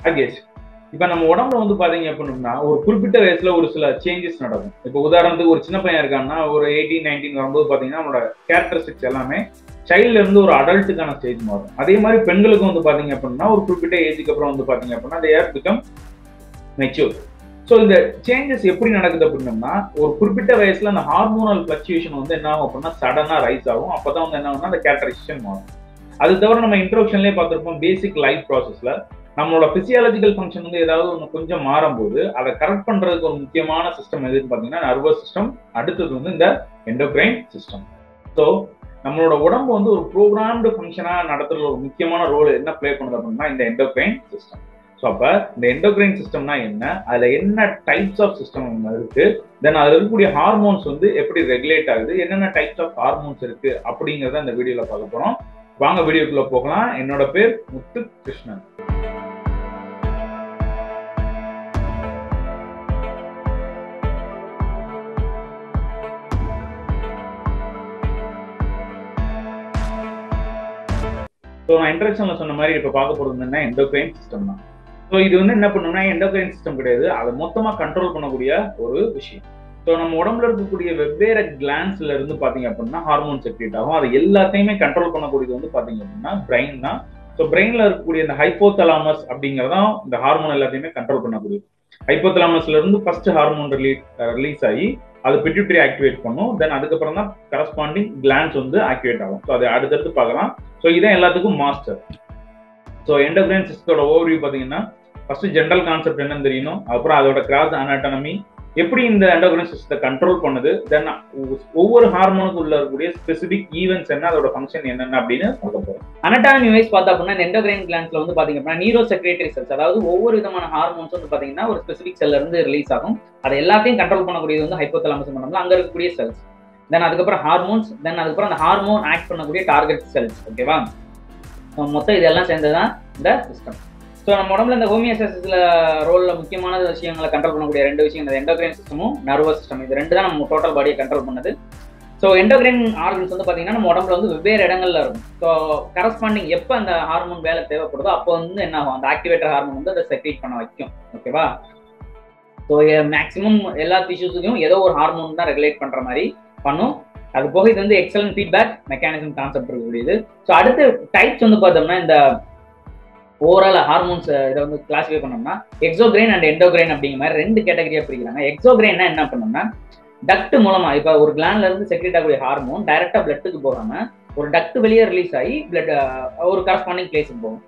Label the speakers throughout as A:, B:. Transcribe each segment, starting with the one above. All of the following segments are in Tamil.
A: அகேஷ் இப்ப நம்ம உடம்புல வந்து பாத்தீங்க அப்படின்னா ஒரு குறிப்பிட்ட வயசுல ஒரு சில சேஞ்சஸ் நடக்கும் இப்போ உதாரணத்துக்கு ஒரு சின்ன பையன் இருக்கான்னா ஒரு எயிட்டீன் நைன்டீன் வரும்போது பாத்தீங்கன்னா அவனோட கேரக்டரிஸ்டிக்ஸ் எல்லாமே சைல்ட்ல இருந்து ஒரு அடல்ட்டுக்கான ஸ்டேஜ் மாறும் அதே மாதிரி பெண்களுக்கு வந்து பாத்தீங்க அப்படின்னா ஒரு குறிப்பிட்ட ஏஜுக்கு அப்புறம் வந்து பாத்தீங்க அப்படின்னா அந்த ஏர் பிகம் மெச்சூர் ஸோ இந்த சேஞ்சஸ் எப்படி நடக்குது அப்படின்னம்னா ஒரு குறிப்பிட்ட வயசுல அந்த ஹார்மோனல் ஃபிளக்சுவேஷன் வந்து என்ன ஆகும் அப்படின்னா சடனா ரைஸ் ஆகும் அப்பதான் வந்து என்ன ஆகும்னா அந்த கேரக்டரைசேஷன் மாறும் அது தவிர நம்ம இன்ட்ரோடக்ஷன்லேயே பார்த்துருப்போம் பேசிக் லைஃப் ப்ராசஸ்ல நம்மளோட பிசியாலஜிக்கல் ஃபங்க்ஷன் வந்து ஏதாவது ஒன்று கொஞ்சம் மாறும்போது அதை கரெக்ட் பண்றதுக்கு ஒரு முக்கியமான சிஸ்டம் எதுன்னு பார்த்தீங்கன்னா நர்வஸ் சிஸ்டம் அடுத்தது வந்து இந்த எண்டோக்ரைன் சிஸ்டம் ஸோ நம்மளோட உடம்பு வந்து ஒரு ப்ரோக்ராம்டு ஃபங்க்ஷனாக நடத்துறதுல ஒரு முக்கியமான ரோல் என்ன ப்ளே பண்ணுது அப்படின்னா இந்த எண்டோக்ரைன் சிஸ்டம் ஸோ அப்போ இந்த எண்டோக்ரைன் சிஸ்டம்னா என்ன அதில் என்ன டைப்ஸ் ஆஃப் சிஸ்டம் இருக்கு தென் அதில் இருக்கக்கூடிய ஹார்மோன்ஸ் வந்து எப்படி ரெகுலேட் ஆகுது என்னென்ன டைப்ஸ் ஆஃப் ஹார்மோன்ஸ் இருக்கு அப்படிங்கிறத இந்த வீடியோவில் பார்க்க போகிறோம் வாங்க வீடியோக்குள்ள போகலாம் என்னோட பேர் முத்து கிருஷ்ணன் ஸோ நான் இன்ட்ரடக்ஷன்ல சொன்ன மாதிரி இப்போ பார்க்க போறது என்ன எண்டோக்ரைன் சிஸ்டம் தான் ஸோ இது வந்து என்ன பண்ணுன்னா எண்டோக்ரைன் சிஸ்டம் கிடையாது அதை மொத்தமா கண்ட்ரோல் பண்ணக்கூடிய ஒரு விஷயம் ஸோ நம்ம உடம்புல இருக்கக்கூடிய வெவ்வேறு கிளான்ஸ்ல இருந்து பாத்தீங்க அப்படின்னா ஹார்மோன் செக்ரேட் ஆகும் அது எல்லாத்தையுமே கண்ட்ரோல் பண்ணக்கூடியது வந்து பாத்தீங்க அப்படின்னா பிரெயின் தான் ஸோ பிரெயின்ல இருக்கக்கூடிய இந்த ஹைப்போதலாமஸ் அப்படிங்கறதான் இந்த ஹார்மோன் எல்லாத்தையுமே கண்ட்ரோல் பண்ணக்கூடியது ஹைப்போதலாமஸ்ல இருந்து ஃபர்ஸ்ட் ஹார்மோன் ரிலீஸ் ரிலீஸ் ஆகி அது பிட்யூட்டரி ஆக்டிவேட் பண்ணும் தென் அதுக்கப்புறம் தான் கரஸ்பாண்டிங் கிளான்ஸ் வந்து ஆக்டிவேட் ஆகும் ஸோ அதை அடுத்தடுத்து பார்க்கலாம் ஸோ இதான் எல்லாத்துக்கும் மாஸ்டர் ஸோ எண்டோக்ரைன் சிஸ்டோட ஓவர்வியூ பார்த்தீங்கன்னா ஃபர்ஸ்ட் ஜென்ரல் கான்செப்ட் என்னன்னு தெரியணும் அப்புறம் அதோட கிராஸ் அனாட்டனமி எப்படி இந்த எண்டோக்ரைன் சிஸ்டத்தை கண்ட்ரோல் பண்ணுது தென் ஒவ்வொரு ஹார்மோனுக்கு உள்ள இருக்கக்கூடிய ஸ்பெசிபிக் ஈவெண்ட்ஸ் என்ன அதோட ஃபங்க்ஷன் என்னென்ன அப்படின்னு பார்க்க போறோம்
B: அனட்டாமி வைஸ் பார்த்தா அப்படின்னா இந்த எண்டோகிரைன் கிளான்ஸ்ல வந்து பாத்தீங்க அப்படின்னா நீரோ செக்ரேட்டரி செல்ஸ் அதாவது ஒவ்வொரு விதமான ஹார்மோன்ஸ் வந்து பாத்தீங்கன்னா ஒரு ஸ்பெசிபிக் செல்ல இருந்து ரிலீஸ் ஆகும் அதை எல்லாத்தையும் கண்ட்ரோல் பண்ணக்கூடியது வந்து ஹைப்போதலாமஸ் பண்ணோம்ல அங்க இருக்கக்கூடிய செல்ஸ் தென் அதுக்கப்புறம் ஹார்மோன்ஸ் தென் அதுக்கப்புறம் அந்த ஹார்மோன் ஆக்ட் பண்ணக்கூடிய டார்கெட் செல்ஸ் ஓகேவா மொத்தம் இதெல்லாம் சேர்ந்ததான் இந்த சிஸ்டம் ஸோ நம்ம உடம்புல இந்த ஹோமியோசைசிஸ்ல ரோல்ல முக்கியமான விஷயங்களை கண்ட்ரோல் பண்ணக்கூடிய ரெண்டு விஷயம் இந்த எண்டோகிரைன் சிஸ்டமும் நர்வஸ் சிஸ்டம் இது ரெண்டு தான் நம்ம டோட்டல் பாடியை கண்ட்ரோல் பண்ணுது ஸோ எண்டோகிரைன் ஆர்கன்ஸ் வந்து பார்த்தீங்கன்னா நம்ம உடம்புல வந்து வெவ்வேறு இடங்கள்ல இருக்கும் ஸோ கரஸ்பாண்டிங் எப்போ அந்த ஹார்மோன் வேலை தேவைப்படுதோ அப்போ வந்து என்ன ஆகும் அந்த ஆக்டிவேட்டர் ஹார்மோன் வந்து அதை செக்ரேட் பண்ண வைக்கும் ஓகேவா ஸோ மேக்ஸிமம் எல்லா டிஷ்யூஸுக்கும் ஏதோ ஒரு ஹார்மோன் தான் ரெகுலேட் பண்ற மாதிரி பண்ணும் அது போக இது வந்து எக்ஸலன்ட் ஃபீட்பேக் மெக்கானிசம் கான்செப்ட் இருக்கக்கூடியது ஸோ அடுத்த டைப்ஸ் வந்து பார்த்தோம்னா இந்த ஓவரால் ஹார்மோன்ஸ் இதை வந்து கிளாஸிஃபை பண்ணோம்னா எக்ஸோகிரைன் அண்ட் எண்டோகிரைன் அப்படிங்கிற மாதிரி ரெண்டு கேட்டகரியா பிரிக்கிறாங்க எக்ஸோகிரைன்னா என்ன பண்ணோம்னா டக்ட் மூலமா இப்போ ஒரு கிளாண்ட்ல இருந்து செக்ரேட் ஆகக்கூடிய ஹார்மோன் டைரக்டா பிளட்டுக்கு போகாம ஒரு டக்ட் வெளியே ரிலீஸ் ஆகி பிளட் ஒரு கரஸ்பாண்டிங் பிளேஸுக்கு போகும்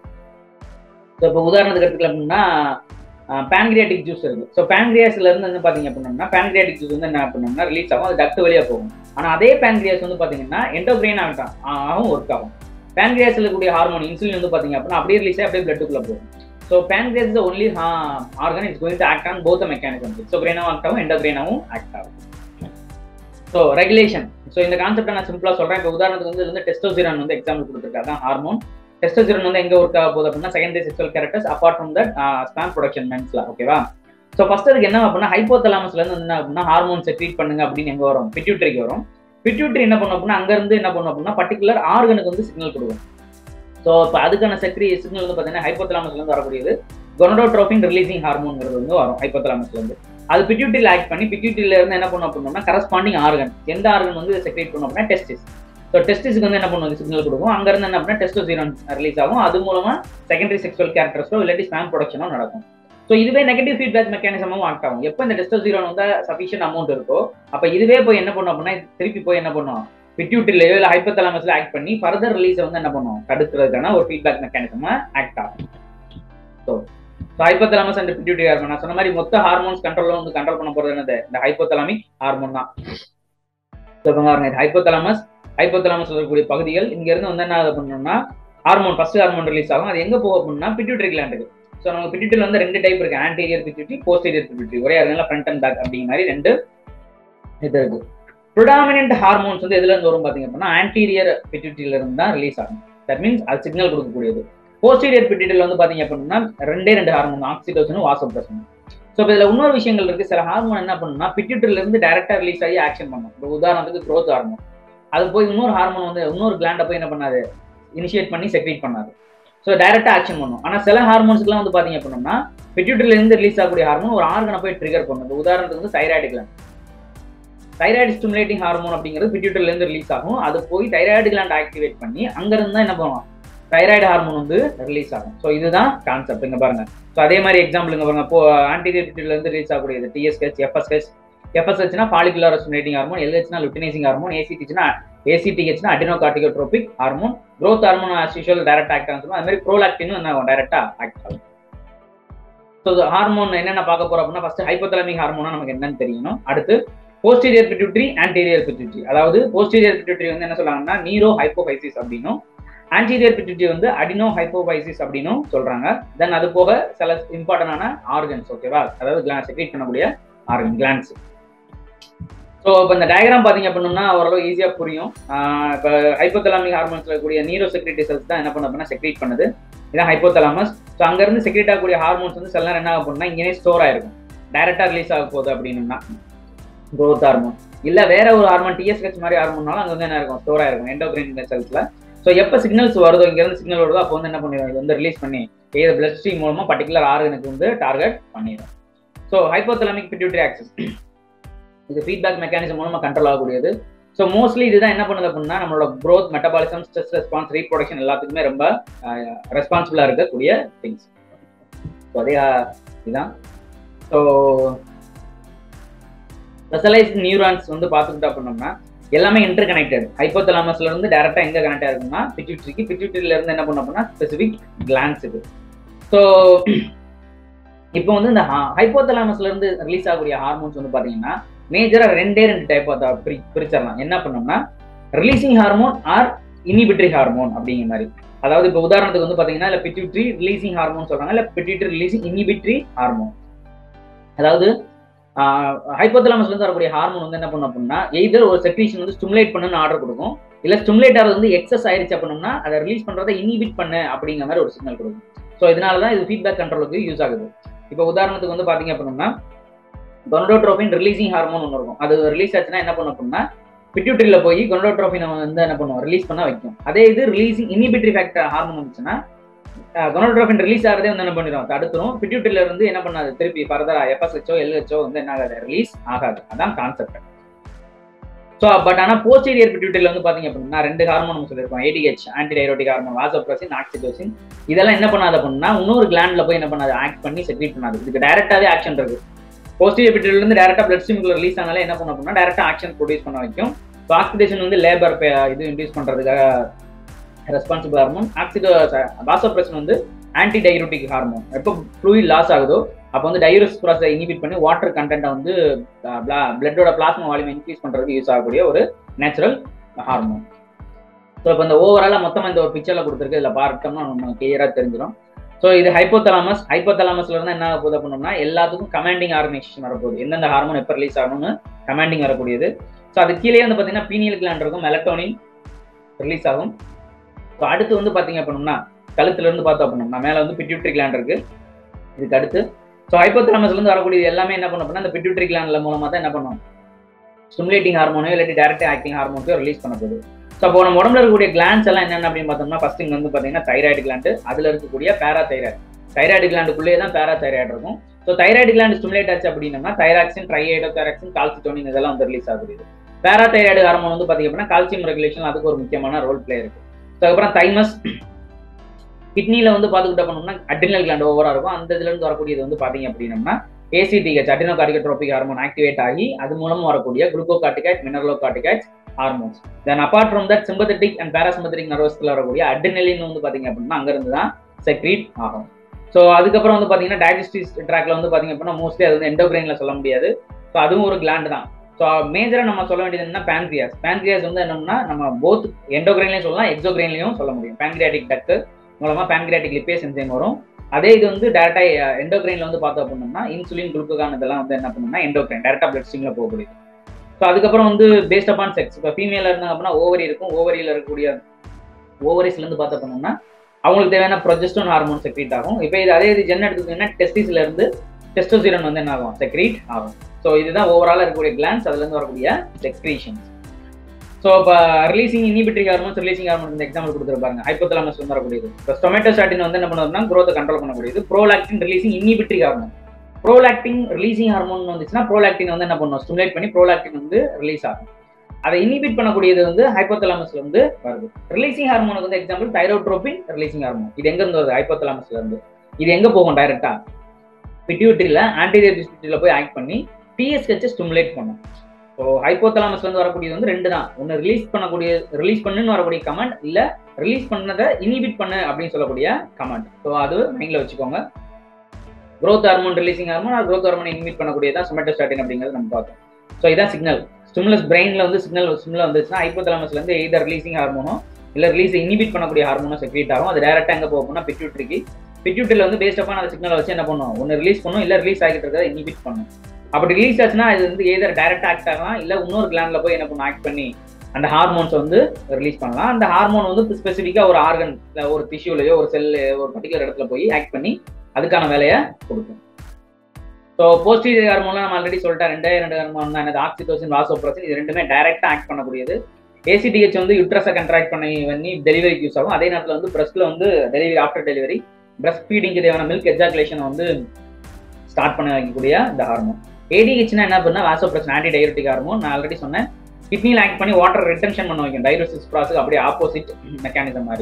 B: ஸோ இப்போ உதாரணத்துக்கு எடுத்துக்கல அப்படின்னா பேன்கிரியாட்டிக் ஜூஸ் இருக்கு ஸோ பேன்கிரியாஸ்ல இருந்து வந்து பாத்தீங்க அப்படின்னா பேன்கிரியாட்டிக் ஜூஸ் வந்து என்ன பண்ணோம்னா ரிலீஸ் ஆகும் அது டக்ட் வழியா போகும் ஆனா அதே பேன்கிரியாஸ் வந்து பாத்தீங்கன்னா எண்டோகிரைன் ஆகட்டும் ஆகும் ஒர்க் ஆகும் பேன்கிரியாஸ்ல இருக்கக்கூடிய ஹார்மோன் இன்சுலின் வந்து பாத்தீங்க அப்படின்னா அப்படியே ரிலீஸ் ஆகி அப்படியே பிளட்டுக்குள்ள போகும் so pancreas is only organ it's going to act on both mechanism எக்ஸோகிரைனாவும் ஆக்ட் ஆகும் எண்டோகிரைனாவும் ஆக்ட் ஆகும் ஸோ ரெகுலேஷன் ஸோ இந்த கான்செப்டை நான் சிம்பிளா சொல்றேன் இப்போ உதாரணத்துக்கு வந்து வந்து டெஸ்டோசிரான் வந்து எக்ஸாம்பிள் கொடுத்துருக்காங்க ஹார்மோன் டெஸ்டோசிரான் வந்து எங்க ஒர்க் ஆக போகுது அப்படின்னா secondary sexual characters apart from that sperm production மென்ஸ்ல ஓகேவா ஸோ ஃபர்ஸ்ட் அதுக்கு என்ன அப்படின்னா ஹைப்போதலாமஸ்ல இருந்து என்ன அப்படின்னா ஹார்மோன் செக்ரீட் பண்ணுங்க அப்படின்னு எங்க வரும் பிட்யூட்டரிக்கு வரும் பிட்யூட்டரி என்ன பண்ணும் அப்படின்னா அங்க இருந்து என்ன பண்ணும் அப்படின்னா பர்டிகுலர் ஆர்கனுக்கு வந்து சிக்னல் கொடுக்கும் ஸோ இப்போ அதுக்கான செக்ரி சிக்னல் வந்து பார்த்தீங்கன்னா ஹைப்போதலாமஸ்ல இருந்து வரக்கூடியது கொனடோட்ரோபின் ரிலீசிங் ஹார்மோன்ங்கிறது வந்து வரும் ஹைப்போதலாமஸ்ல இருந்து அது பிட்யூட்டில் ஆக்ட் பண்ணி பிட்யூட்டில இருந்து என்ன பண்ணும் அப்படின்னா கரஸ்பாண்டிங் ஆர்கன் எந்த ஆர்கன் வந்து செக்ரேட் பண்ணும் அப்படின்னா டெஸ்டிஸ் ஸோ டெஸ்டிஸ்க்கு வந்து என்ன பண்ணுவோம் சிக்னல் கொடுக்கும் அங்க இருந்து என்ன அப்படின்னா டெஸ்டோசிரான் ரிலீஸ் ஆகும் அது மூலமா செகண்டரி செக்ஷுவல் கேரக்டர்ஸோ இல்லாட்டி ஸ்பேம் ப்ரொடக்ஷனோ நடக்கும் ஸோ இதுவே நெகட்டிவ் ஃபீட்பேக் மெக்கானிசமும் ஆக்ட் ஆகும் எப்போ இந்த டெஸ்டோசிரான் வந்து சஃபிஷியன்ட் அமௌண்ட் இருக்கோ அப்போ இதுவே போய் என்ன பண்ணும் அப்படின்னா திருப்பி போய் என்ன பண்ணும் பிட்யூட்டிலேயோ இல்லை ஹைப்போதலாமஸ்ல ஆக்ட் பண்ணி ஃபர்தர் ரிலீஸை வந்து என்ன பண்ணும் தடுக்கிறதுக்கான ஒரு ஃபீட்பேக் மெக்கானிசமா ஆக்ட் ஆகும் so so hypothalamus and pituitary hormone நான் சொன்ன மாதிரி மொத்த ஹார்மோன்ஸ் கண்ட்ரோல் வந்து கண்ட்ரோல் பண்ண போறது என்னது இந்த ஹைப்போதலாமிக் ஹார்மோன் தான் ஸோ இப்போ பாருங்க ஹைப்போதலாமஸ் ஹைப்போதலாமஸ் இருக்கக்கூடிய பகுதிகள் இங்க இருந்து வந்து என்ன பண்ணணும்னா ஹார்மோன் ஃபர்ஸ்ட் ஹார்மோன் ரிலீஸ் ஆகும் அது எங்க போகும் அப்படின்னா பிட்யூட்டரி கிளாண்டுக்கு ஸோ நம்ம பிட்யூட்டில் வந்து ரெண்டு டைப் இருக்கு ஆன்டீரியர் பிட்யூட்டி போஸ்டீரியர் பிட்யூட்டி ஒரே இடத்துல ஃப்ரண்ட் அண்ட் பேக் அப்படிங்கிற மாதிரி ரெண்டு இது இருக்கு ப்ரிடாமினன்ட் ஹார்மோன்ஸ் வந்து எதுல இருந்து வரும் பாத்தீங்க அப்படின்னா ஆன்டீரியர் பிட்யூட்டில இருந்து தான் ரிலீஸ் ஆகும் தட் மீன்ஸ் அது சிக்னல் கொடுக்கக்கூடியது போஸ்டீரியர் பிட்யூட்டில் வந்து பாத்தீங்க அப்படின்னா ரெண்டே ரெண்டு ஹார்மோன் ஆக்சிடோசனும் வாசோப்ரசனும் ஸோ இப்போ இதில் இன்னொரு விஷயங்கள் இருக்கு சில ஹார்மோன் என்ன பண்ணுன்னா பிட்யூட்டில இருந்து டேரக்டா ரிலீஸ் ஆகி ஆக்ஷன் பண்ணும் இப்போ உதாரணத்துக்கு க்ரோத் ஹார்மோன் அது போய் இன்னொரு ஹார்மோன் வந்து இன்னொரு கிளாண்டை போய் என்ன பண்ணாது இனிஷியேட் பண்ணி செக்ரேட் பண்ணாது ஸோ டைரக்டா ஆக்ஷன் பண்ணும் ஆனா சில ஹார்மோன்ஸ்க்குலாம் வந்து பாத்தீங்க அப்படின்னா பிட்யூட்டரில இருந்து ரிலீஸ் ஆகக்கூடிய ஹார்மோன் ஒரு ஆர்கனை போய் ட்ரிகர் பண்ணும் இப்ப உதாரணத்துக்கு வந்து thyroid gland thyroid stimulating hormone அப்படிங்கிறது பிட்யூட்டரில இருந்து ரிலீஸ் ஆகும் அது போய் தைராய்டு கிளாண்ட் ஆக்டிவேட் பண்ணி அங்க இருந்து தான் என்ன பண்ணுவோம் தைராய்டு ஹார்மோன் வந்து ரிலீஸ் ஆகும் ஸோ இதுதான் கான்செப்ட் இங்க பாருங்க ஸோ அதே மாதிரி எக்ஸாம்பிள் இங்க பாருங்க இப்போ ஆன்டீரியர் பிட்யூட்டரில இருந்து ரிலீஸ் ஆகக்கூடியது டிஎஸ்ஹெச் எஃப்எஸ்ஹெச் எஃப்எஸ்ஹெச்னா பாலிகுலர் ஸ்டிமுலேட்டிங் ஹார்மோன் எல்ஹெச்னா லுட்டினைசிங் ஹார்மோன் ஏசிடிச்னா ஏசிடிஹெச்னா adrenocorticotropic hormone growth hormone as usual direct act ஆகும் அது மாதிரி ப்ரோலாக்டின் என்ன ஆகும் டைரக்டா ஆக்ட் ஆகும் ஸோ ஹார்மோன் என்னென்ன பார்க்க போறோம் அப்படின்னா ஃபர்ஸ்ட் ஹைப்போதலமிக் ஹார்மோனா நமக்கு என்னன்னு தெரியணும் அடுத்து போஸ்டீரியர் பிட்யூட்ரி ஆன்டீரியர் பிட்யூட்ரி அதாவது போஸ்டீரியர் பிட்யூட்ரி வந்து என்ன சொல்றாங்கன்னா நீரோ ஹைப்போபைசிஸ் அப்படின்னும் ஆன்டீரியர் பிட்யூட்ரி வந்து அடினோ ஹைப்போபைசிஸ் அப்படின்னும் சொல்றாங்க தென் அது போக சில இம்பார்ட்டன்டான ஆர்கன்ஸ் ஓகேவா அதாவது கிளான்ஸ் செக்ரீட் பண்ணக்கூடிய ஆர்கன் கிளான்ஸ் ஸோ இப்போ இந்த டயக்ராம் பார்த்தீங்க அப்படின்னா ஓரளவு ஈஸியாக புரியும் இப்போ ஹைப்போதலாமிக் ஹார்மோன்ஸ் இருக்கக்கூடிய நீரோ செக்ரிட்டி செல்ஸ் தான் என்ன பண்ண அப்படின்னா செக்ரீட் பண்ணுது இதான் ஹைப்போதலாமஸ் ஸோ அங்கேருந்து செக்ரேட் ஆகக்கூடிய ஹார்மோன்ஸ் வந்து சில நேரம் என்ன ஆகும் அப்படின்னா இங்கே ஸ்டோர் ஆயிருக்கும் டைரக்டா ரிலீஸ் ஆக போகுது அப்படின்னா growth ஹார்மோன் இல்ல வேற ஒரு ஹார்மோன் டிஎஸ்ஹெச் மாதிரி ஹார்மோன்னாலும் அங்க வந்து என்ன இருக்கும் ஸ்டோர் ஆயிருக்கும் எண்டோகிரைன் செல்ஸ்ல ஸோ எப்போ சிக்னல்ஸ் வருதோ இங்க இருந்து சிக்னல் வருதோ அப்போ வந்து என்ன பண்ணிடும் இது வந்து ரிலீஸ் பண்ணி ஏதோ பிளட் ஸ்ட்ரீம் மூலமா பர்டிகுலர் ஆர்கனுக்கு வந்து டார்கெட் பண்ணிடும் ஸோ ஹைப்போதலமிக் பிட்யூட்டரி ஆக்சஸ் இது ஃபீட்பேக் மெக்கானிசம் மூலமா கண்ட்ரோல் ஆகக்கூடியது ஸோ மோஸ்ட்லி இதுதான் என்ன பண்ணுது அப்படின்னா நம்மளோட growth metabolism stress response reproduction எல்லாத்துக்குமே ரொம்ப ரெஸ்பான்சிபிளா இருக்கக்கூடிய திங்ஸ் ஸோ அதே ஆஹ், இதுதான் ஸோ ஸ்பெஷலைஸ்ட் நியூரான்ஸ் வந்து பார்த்துக்கிட்டோம் அப்படின்னோம்னா எல்லாமே இன்டர் கனெக்டட் ஹைப்போதலாமஸ்ல இருந்து டேரக்டா எங்க கனெக்ட் ஆயிருக்குன்னா பிட்யூட்டரிக்கு பிட்யூட்டரியில இருந்து என்ன பண்ண அப்படின்னா ஸ்பெசிபிக் கிளான்ஸ் இது ஸோ இப்போ வந்து இந்த ஹைப்போதலாமஸ்ல இருந்து ரிலீஸ் ஆகக்கூடிய ஹார்மோன்ஸ் வந்து பாத்தீங்கன்னா மேஜரா ரெண்டே ரெண்டு டைப் பிரிச்சிடலாம் என்ன பண்ணோம்னா releasing hormone or inhibitory hormone அப்படிங்கிற மாதிரி அதாவது இப்போ உதாரணத்துக்கு வந்து பாத்தீங்கன்னா இல்ல பிட்யூட்ரி ரிலீசிங் ஹார்மோன் சொல்றாங்க இல்ல பிட்யூட்ரி ரிலீசிங் இனிபிட்ரி ஹார்மோன் அதாவது ஹைப்போதலாமஸ்ல இருந்து வரக்கூடிய ஹார்மோன் வந்து என்ன பண்ணும் அப்படின்னா எய்தர் ஒரு செக்ரீஷன் வந்து ஸ்டிமுலேட் பண்ணுன்னு ஆர்டர் கொடுக்கும் இல்ல ஸ்டிமுலேட் ஆகிறது வந்து எக்ஸஸ் ஆயிருச்சு அப்படின்னா அதை ரிலீஸ் பண்றதை இனிபிட் பண்ணு அப்படிங்கிற மாதிரி ஒரு சிக்னல் கொடுக்கும் ஸோ இதனால தான் இது ஃபீட்பேக் கண்ட்ரோலுக்கு யூஸ் ஆகுது இப்போ உதாரணத்துக்கு வந்து பாத்தீங்க அப்படின்னா கொனடோட்ரோபின் ரிலீசிங் ஹார்மோன் ஒன்று இருக்கும் அது ரிலீஸ் ஆச்சுன்னா என்ன பண்ணும் அப்படின்னா பிட்யூட்டரியில போய் கொனடோட்ரோபின் வந்து என்ன பண்ணுவோம் ரிலீஸ் பண்ண வைக்கும் அதே இது ரிலீசிங் இனிபிட்ரி ஃபேக்டர் ஹார்மோன் வந்துச்சுன்னா கொனோட்ரோபின் ரிலீஸ் ஆகிறதே வந்து என்ன பண்ணிடும் தடுத்துரும் பிட்யூட்டரியில இருந்து என்ன பண்ணாது திருப்பி ஃபர்தரா எஃப்எஸ்ஹெச்சோ எல்ஹெச்சோ வந்து என்ன ஆகாது ரிலீஸ் ஆகாது அதான் கான்செப்ட் ஸோ பட் ஆனால் போஸ்டீரியர் பிட்யூட்டரியில் வந்து பாத்தீங்க அப்படின்னா ரெண்டு ஹார்மோன் சொல்லியிருக்கோம் ADH anti diuretic hormone vasopressin oxytocin இதெல்லாம் என்ன பண்ணாது அப்படின்னா இன்னொரு கிளாண்ட்ல போய் என்ன பண்ணாது ஆக்ட் பண்ணி செக்ரீட் பண்ணாது இதுக்கு டைரக்டாவே ஆக்ஷன் இருக்கு போஸ்டீரியர் பிட்யூட்டரில இருந்து டேரக்டா பிளட் ஸ்ட்ரீமுக்குள்ள ரிலீஸ் ஆனாலே என்ன பண்ணும் அப்படின்னா டேரக்டா ஆக்ஷன் ப்ரொடியூஸ் பண்ண வைக்கும் ஸோ ஆக்சிடேஷன் வந்து லேபர் இது இன்டியூஸ் பண்றதுக்காக ரெஸ்பான்சிபிள் ஹார்மோன் ஆக்சிடோ வாசோப்ரஷன் வந்து ஆன்டி டையூரிட்டிக் ஹார்மோன் எப்போ ஃப்ளூயிட் லாஸ் ஆகுதோ அப்போ வந்து டையூரிஸ் ப்ராசஸை இனிபிட் பண்ணி வாட்டர் கண்டென்ட்டை வந்து பிளட்டோட பிளாஸ்மா வால்யூம் இன்க்ரீஸ் பண்றதுக்கு யூஸ் ஆகக்கூடிய ஒரு நேச்சுரல் ஹார்மோன் ஸோ இப்போ இந்த ஓவராலாக மொத்தமாக இந்த ஒரு பிக்சரில் கொடுத்துருக்கு இதில் பார்த்தோம்னா நம்ம கிளியராக தெரிஞ்சிடும் ஸோ இது ஹைப்போதலாமஸ் ஹைப்போதலாமஸ்ல இருந்து என்ன ஆக போகுது அப்படின்னா எல்லாத்துக்கும் கமாண்டிங் ஆர்கனைசேஷன் வரப்போகுது எந்தெந்த ஹார்மோன் எப்போ ரிலீஸ் ஆகணும்னு கமாண்டிங் வரக்கூடியது ஸோ அது கீழே வந்து பார்த்தீங்கன்னா பீனியல் கிளாண்ட் இருக்கும் மெலட்டோனின் ரிலீஸ் ஆகும் ஸோ அடுத்து வந்து பார்த்தீங்க அப்படின்னா கழுத்துல இருந்து பார்த்தோம் அப்படின்னா மேலே வந்து பிட்யூட்ரி கிளாண்ட் இருக்கு இதுக்கு அடுத்து ஸோ ஹைப்போதலாமஸ்ல இருந்து வரக்கூடியது எல்லாமே என்ன பண்ணும் அப்படின்னா இந்த பிட்யூட்ரி கிளாண்ட்ல மூலமா தான் என்ன பண்ணும் ஸ்டிமுலேட்டிங் ஹார்மோனோ இல்லாட்டி டேரக்ட் ஆக்டிங் ஹார்மோன்ஸோ ரிலீஸ் பண்ண போகுது ஸோ அப்போ நம்ம உடம்புல இருக்கக்கூடிய கிளான்ஸ் எல்லாம் என்னென்ன அப்படின்னு பார்த்தோம்னா ஃபர்ஸ்ட் இங்க வந்து பார்த்தீங்கன்னா தைராய்டு கிளாண்டு அதுல இருக்கக்கூடிய பேரா தைராய்டு தைராய்டு கிளாண்டுக்குள்ளேயே தான் பேரா தைராய்டு இருக்கும் ஸோ தைராய்டு கிளாண்ட் ஸ்டிமுலேட் ஆச்சு அப்படின்னா தைராக்சின் ட்ரைஐடோ தைராக்சின் கால்சிட்டோனின் இதெல்லாம் வந்து ரிலீஸ் ஆகுது பேரா தைராய்டு ஹார்மோன் வந்து பார்த்தீங்க அப்படின்னா கால்சியம் ரெகுலேஷன் அதுக்கு ஒரு முக்கியமான ரோல் பிளே இருக்கு ஸோ அதுக்கப்புறம் தைமஸ் கிட்னில வந்து பார்த்துக்கிட்ட பண்ணோம்னா அட்ரினல் கிளாண்ட் ஓவரா இருக்கும் அந்த இதுல இருந்து வரக்கூடியது வந்து பாத்தீங்க அப்படின்னா ACTH adreno corticotropic hormone activate ஆகி அது மூலமா வரக்கூடிய gluco corticoid mineralo corticoid hormones then apart from that sympathetic and parasympathetic நர்வஸ்ல வரக்கூடிய அட்ரினலின் வந்து பாத்தீங்க அப்படின்னா அங்க இருந்து தான் செக்ரீட் ஆகும் ஸோ அதுக்கப்புறம் வந்து பாத்தீங்கன்னா டைஜஸ்டிவ் ட்ராக்ல வந்து பாத்தீங்க அப்படின்னா மோஸ்ட்லி அது வந்து எண்டோகிரைன்ல சொல்ல முடியாது ஸோ அதுவும் ஒரு கிளாண்ட் தான் ஸோ மேஜரா நம்ம சொல்ல வேண்டியது என்ன பேன்க்ரியாஸ் பேன்க்ரியாஸ் வந்து என்னன்னா நம்ம போத் எண்டோகிரைன்லையும் சொல்லலாம் எக்ஸோகிரைன்லையும் சொல்ல முடியும் பேன்க்ரியாட்டிக் டக்கு மூலமா பேன்க்ரியாட்டிக் லிப்பேஸ் என்சைம் வரும் அதே இது வந்து டேரக்டா எண்டோகிரைன்ல வந்து பார்த்தோம் அப்படின்னா இன்சுலின் குளுக்கோகான் இதெல்லாம் வந்து என்ன பண்ணணும்னா எண்டோகிரைன் டேரக்டா பிளட் ஸ்ட்ரீம்ல போகக்கூடியது ஸோ அதுக்கப்புறம் வந்து பேஸ்ட் அப்பான் செக்ஸ் இப்போ ஃபீமேல இருந்தாங்க அப்படின்னா ஓவரி இருக்கும் ஓவரியில இருக்கக்கூடிய ஓவரிஸ்ல இருந்து பார்த்தோம் அப்படின்னா அவங்களுக்கு தேவையான ப்ரொஜெஸ்டோன் ஹார்மோன் செக்ரீட் ஆகும் இப்போ இது அதே இது ஜென் எடுத்துக்கிட்டீங்கன்னா டெஸ்டிஸ்ல இருந்து டெஸ்டோசிரன் வந்து என்ன ஆகும் செக்ரீட் ஆகும் ஸோ இதுதான் ஓவராலாக இருக்கக்கூடிய கிளான்ஸ் அதுல இருந்து வரக்கூடிய எக்ஸ்கிரீஷன்ஸ் ஸோ இப்போ releasing inhibitory hormones releasing hormone இந்த எக்ஸாம்பிள் கொடுத்துருப்பாங்க ஹைப்போதலாமஸ் வந்து வரக்கூடியது இப்போ ஸ்டொமேட்டோஸ்டாட்டின் வந்து என்ன பண்ணுறதுனா growth கண்ட்ரோல் பண்ணக்கூடியது prolactin releasing inhibitory hormone prolactin releasing hormone வந்துச்சுன்னா ப்ரோலாக்டின் வந்து என்ன பண்ணும் ஸ்டிமுலேட் பண்ணி ப்ரோலாக்டின் வந்து ரிலீஸ் ஆகும் அதை இனிபிட் பண்ணக்கூடியது வந்து ஹைப்போதலாமஸ்ல இருந்து வருது ரிலீசிங் ஹார்மோனுக்கு வந்து எக்ஸாம்பிள் தைரோட்ரோபின் ரிலீசிங் ஹார்மோன் இது எங்க இருந்து வருது ஹைப்போதலாமஸ்ல இருந்து இது எங்க போகும் டைரக்டா பிட்யூட்டரியில ஆன்டீரியர் டிஸ்பியூட்டில போய் ஆக்ட் பண்ணி டிஎஸ்ஹெச் ஸ்டிமுலேட் பண்ணும் ஸோ ஹைப்போதலாமஸ்ல இருந்து வரக்கூடியது வந்து ரெண்டு தான் ஒன்று ரிலீஸ் பண்ணக்கூடிய ரிலீஸ் பண்ணுன்னு வரக்கூடிய கமாண்ட் இல்ல ரிலீஸ் பண்ணதை இனிபிட் பண்ணு அப்படின்னு சொல்லக்கூடிய கமாண்ட் ஸோ அது மைண்ட்ல வச்சுக்கோங்க growth hormone releasing hormone growth hormone inhibit பண்ணக்கூடியதான் சொமேட்டோஸ்டாட்டின் அப்படிங்கிறது நம்ம பார்த்தோம் ஸோ இதான் சிக்னல் ஸ்டிமுலஸ் பிரெயின்ல வந்து சிக்னல் சிக்னல் வந்துச்சுன்னா ஹைப்போதலாமஸ்ல இருந்து எய்தர் ரிலீசிங் ஹார்மோனோ இல்ல ரிலீஸ் இனிபிட் பண்ணக்கூடிய ஹார்மோனோ செக்ரேட் ஆகும் அது டேரக்டா எங்க போகும்னா பிட்யூட்டரிக்கு பிட்யூட்டரியில் வந்து பேஸ்ட் அப்பான அந்த சிக்னலை வச்சு என்ன பண்ணும் ஒன்று ரிலீஸ் பண்ணும் இல்ல ரிலீஸ் ஆகிட்டு இருக்கிறத இனிபிட் பண்ணும் அப்படி ரிலீஸ் ஆச்சுன்னா இது வந்து எய்தர் டைரக்டா ஆக்ட் ஆகலாம் இல்ல இன்னொரு கிளாண்ட்ல போய் என்ன பண்ணும் ஆக்ட் பண்ணி அந்த ஹார்மோன்ஸ் வந்து ரிலீஸ் பண்ணலாம் அந்த ஹார்மோன் வந்து ஸ்பெசிஃபிக்கா ஒரு ஆர்கன் ஒரு டிஷ்யூலயோ ஒரு செல்லு ஒரு பர்டிகுலர் இடத்துல போய் ஆக்ட் பண்ணி அதுக்கான வேலையை கொடுக்கும் ஸோ போஸ்டீரியர் ஹார்மோன்லாம் நம்ம ஆல்ரெடி சொல்லிட்டேன் ரெண்டே ரெண்டு ஹார்மோன் தான் என்னது ஆக்சிடோசின் வாசோப்ரசின் இது ரெண்டுமே டைரக்டா ஆக்ட் பண்ணக்கூடியது ஏசிடிஹெச் வந்து யுட்ரஸை கண்ட்ராக்ட் பண்ணி பண்ணி டெலிவரிக்கு யூஸ் ஆகும் அதே நேரத்தில் வந்து பிரஸ்ட்ல வந்து டெலிவரி ஆஃப்டர் டெலிவரி பிரஸ்ட் ஃபீடிங்க்கு தேவையான மில்க் எஜாகுலேஷன் வந்து ஸ்டார்ட் பண்ண வைக்கக்கூடிய இந்த ஹார்மோன் ஏடிஹெச்னா என்ன பண்ணா வாசோப்ரசின் ஆன்டி டயபெட்டிக் ஹார்மோன் நான் ஆல்ரெடி சொன்னேன் கிட்னியில் ஆக்ட் பண்ணி வாட்டர் ரிட்டன்ஷன் பண்ண வைக்கும் டைரோசிஸ் ப்ராசஸ் அப்படியே ஆப்போசிட் மெக்கானிசம் மாதிரி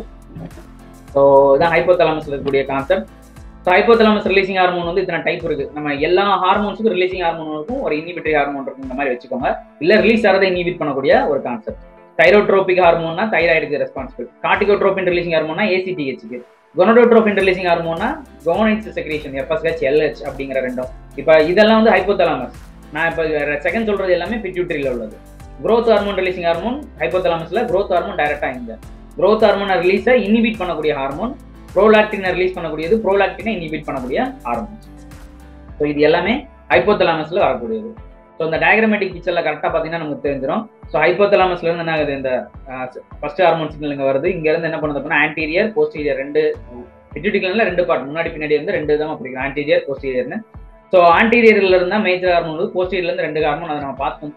B: ஸோ இதான் ஹைப்போதலாமஸ்ல இருக்கக்கூடிய concept so hypothalamus releasing hormone வந்து இத்தனை டைப் இருக்கு நம்ம எல்லா ஹார்மோன்ஸுக்கும் ரிலீசிங் ஹார்மோன் இருக்கும் ஒரு இனிபிட்டரி ஹார்மோன் இருக்கும் இந்த மாதிரி வச்சுக்கோங்க இல்ல ரிலீஸ் ஆகிறத இனிபிட் பண்ணக்கூடிய ஒரு கான்செப்ட் தைரோட்ரோபிக் ஹார்மோன்னா தைராய்டுக்கு ரெஸ்பான்சிபிள் கார்டிகோட்ரோபின் ரிலீசிங் ஹார்மோனா ஏசிடிஹெச்சுக்கு கொனடோட்ரோபின் ரிலீசிங் ஹார்மோனா கோனைட்ஸ் செக்ரேஷன் எஃப்எஸ்ஹெச் எல்ஹெச் அப்படிங்கிற ரெண்டும் இப்போ இதெல்லாம் வந்து ஹைப்போதலாமஸ் நான் இப்போ செகண்ட் சொல்றது எல்லாமே பிட்யூட்டரியில் உள்ளது growth ஹார்மோன் ரிலீசிங் ஹார்மோன் ஹைப்போதலாமஸ்ல growth ஹார்மோன் டைரக்டா இந்த growth ஹார்மோனை ரிலீஸை இனிபிட் பண்ணக்கூடிய ஹார்மோன் ப்ரோலாக்டினை ரிலீஸ் பண்ணக்கூடியது ப்ரோலாக்டினை இனிபிட் பண்ணக்கூடிய ஹார்மோன்ஸ் ஸோ இது எல்லாமே ஹைப்போதலாமஸ்ல வரக்கூடியது ஸோ இந்த டயக்ராமேட்டிக் பிக்சர்ல கரெக்டாக பார்த்தீங்கன்னா நமக்கு தெரிஞ்சிடும் ஸோ ஹைப்போதலாமஸ்ல இருந்து என்ன ஆகுது இந்த ஃபர்ஸ்ட் ஹார்மோன் சிக்னல் இங்கே வருது இங்க இருந்து என்ன பண்ணுது அப்படின்னா ஆன்டீரியர் போஸ்டீரியர் ரெண்டு பிட்யூட்டிகல்ல ரெண்டு பார்ட் முன்னாடி பின்னாடி இருந்து ரெண்டு தான் பிடிக்கும் ஆன்டீரியர் போஸ்டீரியர்னு ஸோ ஆன்டீரியர்ல இருந்தா மேஜர் ஹார்மோன் வந்து போஸ்டீரியர்ல இருந்து ரெண்டு ஹார்மோன் அதை நம்ம பார்த்தோம்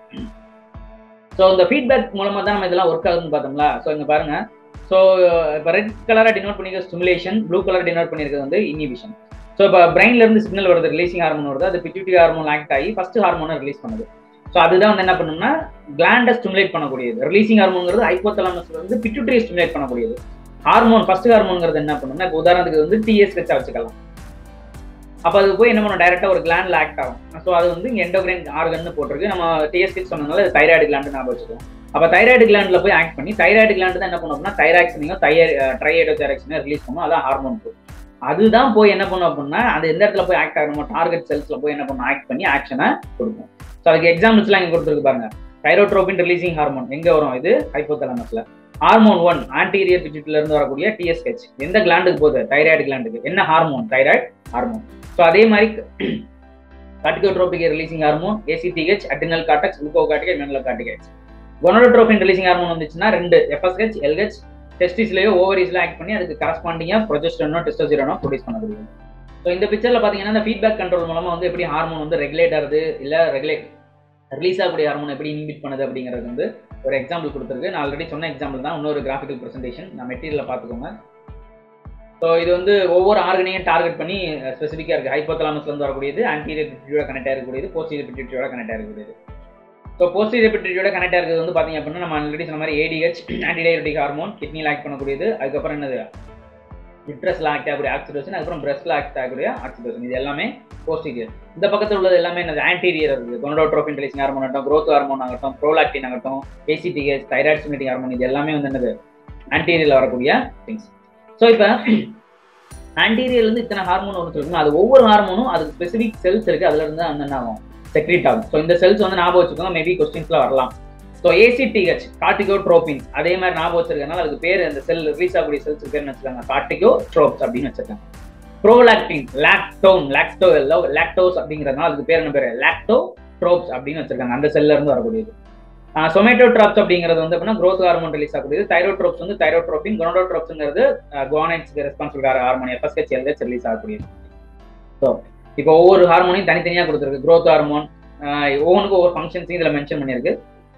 B: ஸோ இந்த ஃபீட்பேக் மூலமா தான் நம்ம இதெல்லாம் ஒர்க் ஆகுதுன்னு பார்த்தோம்ல ஸோ இங்க பாருங்க ஸோ இப்போ ரெட் கலரா டினோட் பண்ணிருக்க ஸ்டிமுலேஷன் ப்ளூ கலர் டினோட் பண்ணிருக்கிறது வந்து இனிபிஷன் ஸோ இப்போ பிரெயின்ல இருந்து சிக்னல் வருது ரிலீசிங் ஹார்மோன் வருது அது பிட்யூட்டி ஹார்மோன் ஆக்ட் ஆகி ஃபர்ஸ்ட் ஹார்மோனை ரிலீஸ் பண்ணுது ஸோ அதுதான் வந்து என்ன பண்ணும்னா கிளாண்டை ஸ்டிமுலேட் பண்ணக்கூடியது ரிலீசிங் ஹார்மோன்ங்கிறது ஹைப்போதலாமஸ்ல இருந்து பிட்யூட்டரி ஸ்டிமுலேட் பண்ணக்கூடியது ஹார்மோன் ஃபர்ஸ்ட் ஹார்மோன்ங்கிறது என்ன பண்ணும்னா இப்போ உதாரணத்துக்கு வந்து டிஎஸ் வச்சா வச்சுக்கலாம் அப்போ அது போய் என்ன பண்ணும் டைரக்டா ஒரு கிளாண்ட்ல ஆக்ட் ஆகும் ஸோ அது வந்து இங்க எண்டோகிரைன் ஆர்கன் போட்டிருக்கு நம்ம டிஎஸ்கி சொன்னதுனால அது தைராய்டு கிளாண்டு ஞாபகம் வச்சுக்கலாம் அப்ப தைராய்டு கிளாண்ட்ல போய் ஆக்ட் பண்ணி தைராய்டு கிளாண்ட் தான் என்ன பண்ணும் அப்படின்னா தைராக்சினையும் ட்ரையடோ தைராக்சினையும் ரிலீஸ் பண்ணும் அதான் ஹார்மோன் அதுதான் போய் என்ன பண்ணும் அப்படின்னா அது எந்த இடத்துல போய் ஆக்ட் ஆகணுமோ டார்கெட் செல்ஸ்ல போய் என்ன பண்ணும் ஆக்ட் பண்ணி ஆக்ஷனை கொடுக்கும் ஸோ அதுக்கு எக்ஸாம்பிள்ஸ்லாம் இங்க கொடுத்துருக்கு பாருங்க தைரோட்ரோபின் ரிலீசிங் ஹார்மோன் எங்க வரும் இது ஹைப்போதலாமஸ்ல ஹார்மோன் ஒன் ஆன்டீரியர் பிட்யூட்ல இருந்து வரக்கூடிய டிஎஸ்ஹெச் எந்த கிளாண்டுக்கு போகுது தைராய்டு கிளாண்டுக்கு என்ன ஹார்மோன் தைராய்டு ஹார்மோன் ஸோ அதே மாதிரி corticotropic releasing hormone ACTH adrenal cortex glucocorticoid mineral corticoids gonadotropin releasing hormone வந்துச்சுன்னா ரெண்டு எஃப்எஸ்ஹெச் எல்ஹெச் டெஸ்டிஸ்லயோ ஓவரிஸ்ல ஆக்ட் பண்ணி அதுக்கு கரஸ்பாண்டிங்கா ப்ரொஜெஸ்டரனோ டெஸ்டோசிரனோ ப்ரொடியூஸ் பண்ணக்கூடியது ஸோ இந்த பிக்சர்ல பாத்தீங்கன்னா இந்த ஃபீட்பேக் கண்ட்ரோல் மூலமா வந்து எப்படி ஹார்மோன் வந்து ரெகுலேட் ஆகுது இல்ல ரெகுலேட் ரிலீஸ் ஆகக்கூடிய ஹார்மோன் எப்படி இன்ஹிபிட் பண்ணுது அப்படிங்கிறது வந்து ஒரு எக்ஸாம்பிள் கொடுத்துருக்கு நான் ஆல்ரெடி சொன்ன எக்ஸாம்பிள் தான் இன்னொரு கிராஃபிக்கல் ப்ரெசன்டேஷன் நான் மெட்டீரியலை பார்த்துக்கோங்க ஸோ இது வந்து ஒவ்வொரு ஆர்கனையும் டார்கெட் பண்ணி ஸ்பெசிஃபிக்காக இருக்குது ஹைப்போதலாமஸ்ல இருந்து வரக்கூடியது ஆன்டீரியர் பிட்யூட்டியோட கனெக்ட் ஆகக்கூடியது போஸ்டீரியர் பிட்யூட்டியோட கனெக்ட் ஆகக்கூடியது ஸோ போஸ்டீரியர் பிட்யூட்டியோட கனெக்ட் ஆகிறது வந்து பார்த்தீங்க அப்படின்னா நம்ம ஆல்ரெடி சொன்ன மாதிரி ஏடிஹெச் ஆன்டிடயபெட்டிக் ஹார்மோன் கிட்னியில் ஆக்ட் பண்ணக்கூடியது அதுக்கப்புறம் என்னது யுட்ரஸ்ல ஆக்ட் ஆகக்கூடிய ஆக்சிடோசன் அதுக்கப்புறம் பிரஸ்ட்ல ஆக்ட் ஆகக்கூடிய ஆக்சிடோசன் இது எல்லாமே போஸ்டீரியர் இந்த பக்கத்தில் உள்ளது எல்லாமே என்னது ஆன்டீரியர் இருக்குது கொனோட்ரோபின் ரிலீசிங் ஹார்மோன் ஆகட்டும் க்ரோத் ஹார்மோன் ஆகட்டும் ப்ரோலாக்டின் ஆகட்டும் ஏசிடிஎஸ் தைராய்டு ஸ்டிமுலேட்டிங் ஹார்மோன் இது எல்லாமே வந்து என்னது ஆன்டீரியர்ல வரக்கூடிய திங்ஸ் ஸோ இப்போ ஆன்டீரியர்ல இருந்து இத்தனை ஹார்மோன் ஒன்று சொல்லுங்க அது ஒவ்வொரு ஹார்மோனும் அதுக்கு ஸ்பெசிபிக் செல்ஸ் இருக்கு அதுல இருந்து அந்த என்ன ஆகும் செக்ரீட் ஆகும் ஸோ இந்த செல்ஸ் வந்து ஞாபகம் வச்சுக்கோங்க மேபி கொஸ்டின்ஸ்ல வரலாம் ஸோ ஏசிடிஹெச் கார்டிகோ ட்ரோபின் அதே மாதிரி ஞாபகம் வச்சிருக்கனால அதுக்கு பேர் அந்த செல் ரிலீஸ் ஆகக்கூடிய செல்ஸ் பேர் வச்சிருக்காங்க கார்டிகோ ட்ரோப்ஸ் அப்படின்னு வச்சிருக்காங்க ப்ரோலாக்டின் லாக்டோன் லாக்டோ லாக்டோஸ் அப்படிங்கிறதுனால அதுக்கு பேர் என்ன பேர் லாக்டோ ட்ரோப்ஸ் அப்படின்னு வச்சிருக்காங்க அந்த செல்ல இருந்து வரக்கூடியது சொமேட்டோ ட்ராப்ஸ் அப்படிங்கிறது வந்து அப்படின்னா growth ஹார்மோன் ரிலீஸ் ஆகக்கூடியது தைரோட்ரோப்ஸ் வந்து தைரோட்ரோபின் கொனோட்ரோப்ஸ்ங்கிறது குவானைட்ஸ்க்கு responsible hormone FSH LH release ஆகக்கூடியது ஸோ இப்போ ஒவ்வொரு ஹார்மோனையும் தனித்தனியாக கொடுத்துருக்கு growth ஹார்மோன் ஒவ்வொன்றுக்கும் ஒவ்வொரு ஃபங்க்ஷன்ஸையும் இதில் மென்ஷன் பண்ணியிருக்கு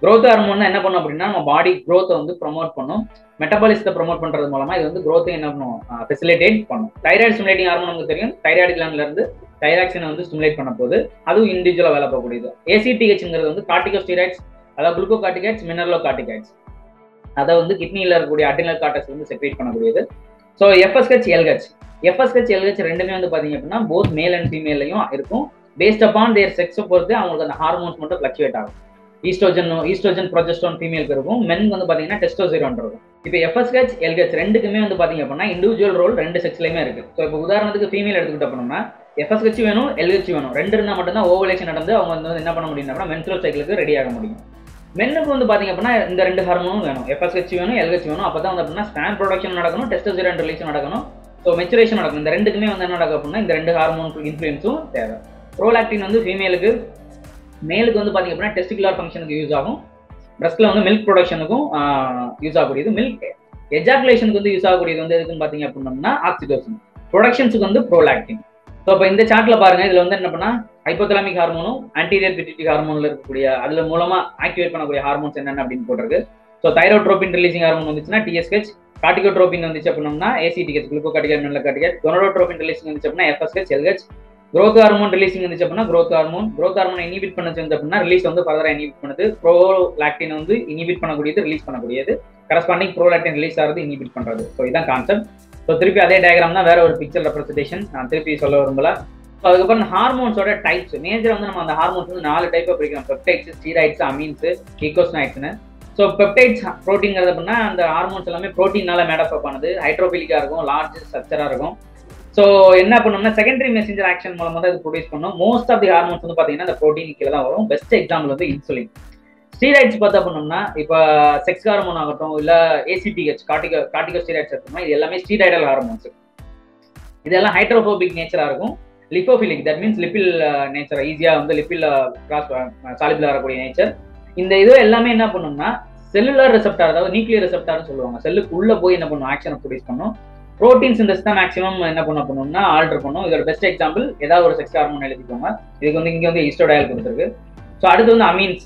B: growth ஹார்மோன் என்ன பண்ணும் அப்படின்னா நம்ம பாடி growth வந்து ப்ரொமோட் பண்ணும் மெட்டபாலிசத்தை ப்ரொமோட் பண்றது மூலமா இது வந்து growth என்ன பண்ணும் ஃபெசிலிட்டேட் பண்ணும் தைராய்டு ஸ்டிமுலேட்டிங் ஹார்மோன் நமக்கு தெரியும் தைராய்டு கிளாண்ட்ல இருந்து தைராக்சினை வந்து ஸ்டிமுலேட் பண்ண போது அதுவும் இண்டிவிஜுவலா வேலை போகக்கூடியது ஏசிடிஹெச்ங்கிறது வந்து கார்டிகோஸ்டீராய்ட்ஸ் அதாவது குளுக்கோ கார்டிகைட்ஸ் மினரலோ கார்டிகைட்ஸ் அதை வந்து கிட்னியில் இருக்கக்கூடிய அட்டினல் கார்டஸ் வந்து செக்ரேட் பண்ணக்கூடியது so FSH LH FSH LH ரெண்டுமே வந்து பாத்தீங்க அப்படின்னா போத் மேல் அண்ட் ஃபீமேலையும் இருக்கும் பேஸ்ட் அப்பான் தேர் செக்ஸை பொறுத்து அவங்களுக்கு அந்த ஹார்மோன்ஸ் மட்டும் ஃபிளக்சுவேட் ஆகும் ஈஸ்ட்ரோஜன் ஈஸ்ட்ரோஜன் ப்ரொஜெஸ்ட்ரான் ஃபீமேலுக்கு இருக்கும் மென் வந்து பாத்தீங்கன்னா டெஸ்டோசிரான் இருக்கும் இப்போ எஃப்எஸ்ஹெச் எல்ஹெச் ரெண்டுக்குமே வந்து பாத்தீங்க அப்படின்னா இண்டிவிஜுவல் ரோல் ரெண்டு செக்ஸ்லையுமே இருக்கு ஸோ இப்போ உதாரணத்துக்கு ஃபீமேல் எடுத்துக்கிட்ட அப்படின்னா எஃப்எஸ்ஹெச் வேணும் எல்ஹெச் வேணும் ரெண்டு இருந்தால் மட்டும்தான் ஓவலேஷன் நடந்து அவங்க வந்து என்ன பண்ண முடியும் அப்படின்னா மென்சுரல் சைக்கிளுக்கு ரெடி ஆக முடியும் மென்னுக்கு வந்து பாத்தீங்க அப்படின்னா இந்த ரெண்டு ஹார்மோனும் வேணும் எஃப்எஸ்ஹெச் வேணும் எல்ஹெச் வேணும் அப்பதான் வந்து அப்படின்னா ஸ்பேன் ப்ரொடக்ஷன் நடக்கணும் டெஸ்டோசிரான் ரிலீஸ் நடக்கணும் ஸோ மெச்சுரேஷன் நடக்கும் இந்த ரெண்டுக்குமே வந்து என்ன நடக்கும் அப்படின்னா இந்த ரெண்டு ஹார்மோன் இன்ஃப்ளூயன்ஸும் தேவை ப்ரோலாக்டின் வந்து ஃபீமேலுக்கு மேலுக்கு வந்து பாத்தீங்க அப்படின்னா டெஸ்டிகுலர் ஃபங்க்ஷனுக்கு யூஸ் ஆகும் பிரஸ்ட்ல வந்து மில்க் ப்ரொடக்ஷனுக்கும் யூஸ் ஆகக்கூடியது மில்க் எஜாகுலேஷனுக்கு வந்து யூஸ் ஆகக்கூடியது வந்து எதுக்குன்னு பாத்தீங்க அப்படின்னா ஆக்சிடோசின் ப்ரொடக்ஷன்ஸுக்கு வந்து ப்ரோலாக்டின் ஸோ இப்போ இந்த சார்ட்ல பாருங்க இதுல வந்து என்ன பண்ணா ஹைப்போதலாமிக் ஹார்மோனும் ஆன்டீரியர் பிட்டிக் ஹார்மோன்ல இருக்கக்கூடிய அதுல மூலமா ஆக்டிவேட் பண்ணக்கூடிய ஹார்மோன்ஸ் என்னென்ன அப்படின்னு போட்டிருக்கு ஸோ தைரோட்ரோபின் ரிலீசிங் ஹார்மோன் வந்துச்சுன்னா டிஎஸ்ஹெச் கார்டிகோட்ரோபின் வந்துச்சு அப்படின்னா ஏசிடிஹெச் குளுக்கோ கார்டிகல் மெல்ல கார்டிகல் கொனோட்ரோபின் ரிலீசிங் வந்துச்சு அப்படின்னா FSH LH growth hormone releasing வந்துச்சு அப்படின்னா growth hormone growth hormone inhibit பண்ணுச்சு வந்து அப்படின்னா ரிலீஸ் வந்து ஃபர்தரா இனிபிட் பண்ணுது ப்ரோலாக்டின் வந்து இனிபிட் பண்ணக்கூடியது ரிலீஸ் பண்ணக்கூடியது கரஸ்பாண்டிங் ப்ரோலாக்டின் ரிலீஸ் ஆகிறது இனிபிட் பண்றது ஸோ இதான் கான்செப்ட் ஸோ திருப்பி அதே டயக்ராம் தான் வேற ஒரு பிக்சர் ரெப்ரஸன்டேஷன் நான் திருப்பி சொல்ல விரும்பல ஸோ அதுக்கப்புறம் ஹார்மோன்ஸோட டைப்ஸ் மேஜர் வந்து நம்ம அந்த ஹார்மோன்ஸ் வந்து நாலு டைப்பாக பிரிக்கிறோம் பெப்டைட்ஸ் ஸ்டீராய்ட்ஸ் அமீன்ஸ் ஈகோஸ்னாய்ட்ஸ்னு ஸோ பெப்டைட்ஸ் ப்ரோட்டீன்ங்கிறது அப்படின்னா அந்த ஹார்மோன்ஸ் எல்லாமே ப்ரோட்டீனால மேடப் ஆனது ஹைட்ரோபிலிக்கா இருக்கும் லார்ஜ் ஸ்ட்ரக்சரா இருக்கும் ஸோ என்ன பண்ணோம்னா செகண்டரி மெசேஞ்சர் ஆக்ஷன் மூலமா தான் இது ப்ரொடியூஸ் பண்ணும் மோஸ்ட் ஆஃப் தி ஹார்மோன்ஸ் வந்து பாத்தீங்கன்னா இந்த ப்ரோட்டீன் கீழே தான் வரும் பெஸ்ட் எக்ஸாம்பிள் வந்து இன்சுலின் ஸ்டீராய்ட்ஸ் பார்த்தா பண்ணோம்னா இப்போ செக்ஸ் ஹார்மோன் ஆகட்டும் இல்ல ஏசிடிஹெச் கார்டிகோ கார்டிகோ ஸ்டீராய்ட்ஸ் எடுத்தோம்னா இது எல்லாமே ஸ்டீராய்டல் ஹார்மோன்ஸ் இதெல்லாம் ஹைட்ரோபோபிக் நேச்சரா இருக்கும் லிப்போபிலிக் தட் மீன்ஸ் லிப்பில் நேச்சர் ஈஸியா வந்து லிப்பில் கிராஸ் சாலிபிள் வரக்கூடிய நேச்சர் இந்த இது எல்லாமே என்ன பண்ணும்னா செல்லுலர் ரிசெப்டார் அதாவது நியூக்ளியர் ரிசெப்டார்னு சொல்லுவாங்க செல்லுக்கு உள்ள போய் என்ன பண்ணும் ஆக்ஷனை ப்ரொடியூஸ் பண்ணும் ப்ரோட்டீன்ஸ் இந்த தான் மேக்ஸிமம் என்ன பண்ண பண்ணணும்னா ஆல்டர் பண்ணும் இதோட பெஸ்ட் எக்ஸாம்பிள் ஏதாவது ஒரு செக்ஸ் ஹார்மோன் எழுதிக்கோங்க இதுக்கு வந்து இங்க வந்து ஈஸ்டோடயல் கொடுத்துருக்கு ஸோ அடுத்து வந்து அமீன்ஸ்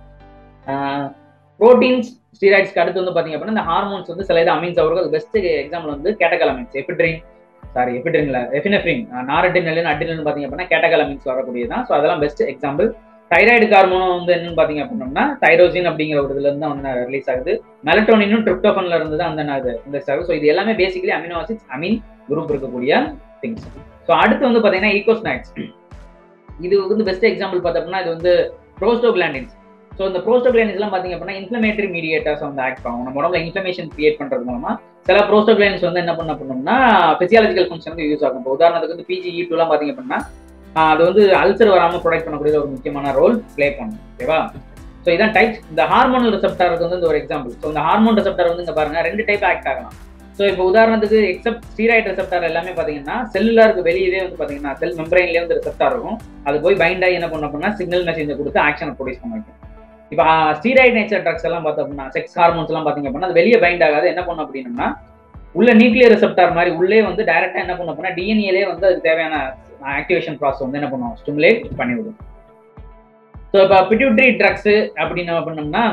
B: ப்ரோட்டீன்ஸ் ஸ்டீராய்ட்ஸ்க்கு அடுத்து வந்து பாத்தீங்க அப்படின்னா இந்த ஹார்மோன்ஸ் வந்து சில இது அமீன்ஸ் அவருக்கு பெஸ்ட் எக்ஸாம்பிள் வந்து கேட்டகல் அமீன்ஸ் எபிட்ரின் சாரி எபிட்ரின்ல எஃபினெஃப்ரின் நாரட்டின் அட்டின் பாத்தீங்க அப்படின்னா கேட்டகல் அமீன்ஸ் வரக்கூடியதான் ஸோ அதெல்லாம் பெஸ்ட் எக்ஸாம்பிள் தைராய்டு ஹார்மோன் வந்து என்னன்னு பாத்தீங்க அப்படின்னா தைரோசின் அப்படிங்கிற ஒரு இதுல இருந்து வந்து ரிலீஸ் ஆகுது மெலட்டோனினும் ட்ரிப்டோஃபன்ல இருந்து தான் அந்த ரிலீஸ் ஆகுது ஸோ இது எல்லாமே basically amino acids amine group இருக்கக்கூடிய திங்ஸ் ஸோ அடுத்து வந்து பாத்தீங்கன்னா ஈகோஸ்நாக்ஸ் இது வந்து பெஸ்ட் எக்ஸாம்பிள் பார்த்தோம்னா இது வந்து ப்ரோஸ்டோகிளாண்டின்ஸ் ஸோ இந்த ப்ரோஸ்டோகிளாண்டின்ஸ் எல்லாம் பாத்தீங்க அப்படின்னா இன்ஃபிளமேட்டரி மீடியேட்டர்ஸ் வந்து ஆக்ட் ஆகும் நம்ம உடம்புல இன்ஃபிளமேஷன் கிரியேட் பண்றது மூலமா சில ப்ரோஸ்டோகிளாண்டின்ஸ் வந்து என்ன பண்ண பண்ணோம்னா பிசியாலஜிக்கல் ஃபங்க்ஷனுக்கு யூஸ் ஆகும் இப்போ உதாரணத்துக்கு வந்து பிஜி இ டூலாம் பாத்தீங்க அப்படின்னா அது வந்து அல்சர் வராமல் ப்ரொடக்ட் பண்ணக்கூடிய ஒரு முக்கியமான ரோல் ப்ளே பண்ணும் ஓகேவா ஸோ இதான் டைப் இந்த ஹார்மோனல் ரிசெப்டாருக்கு வந்து இந்த ஒரு எக்ஸாம்பிள் ஸோ இந்த ஹார்மோன் ரிசெப்டார் வந்து இங்க பாருங்க ரெண்டு டைப் ஆக்ட் ஆகலாம் ஸோ இப்போ உதாரணத்துக்கு எக்ஸப்ட் ஸ்டீராய்ட் ரிசெப்டார் எல்லாமே பார்த்தீங்கன்னா செல்லுலாருக்கு வெளியவே வந்து பார்த்தீங்கன்னா செல் மெம்பரைன்லேயே வந்து ரிசெப்டார் இருக்கும் அது போய் பைண்ட் ஆகி என்ன பண்ண அப்படின்னா சிக்னல் மெசேஜை கொடுத்து ஆக்ஷனை ப்ரொடியூஸ் பண்ண வைக்கும் இப்போ ஸ்டீராய்ட் நேச்சர் ட்ரக்ஸ் எல்லாம் பார்த்தோம் அப்படின்னா செக்ஸ் ஹார்மோன்ஸ் எல்லாம் பார்த்தீங்க அப்படின்னா அது வெளியே பைண்ட் ஆகாது என்ன பண்ணும் அப்படின்னா உள்ள நியூக்ளியர் ரிசெப்டார் மாதிரி உள்ளே வந்து டைரக்டா என்ன பண்ணும் அப்படின்னா டிஎன்ஏலே வந்து அதுக்கு தேவையான ஆக்டிவேஷன் ப்ராசஸ் வந்து என்ன பண்ணுவோம் ஸ்டிமுலேட் பண்ணிவிடும் ஸோ இப்போ பிட்யூட்ரி ட்ரக்ஸ் அப்படின்னு பண்ணோம்னா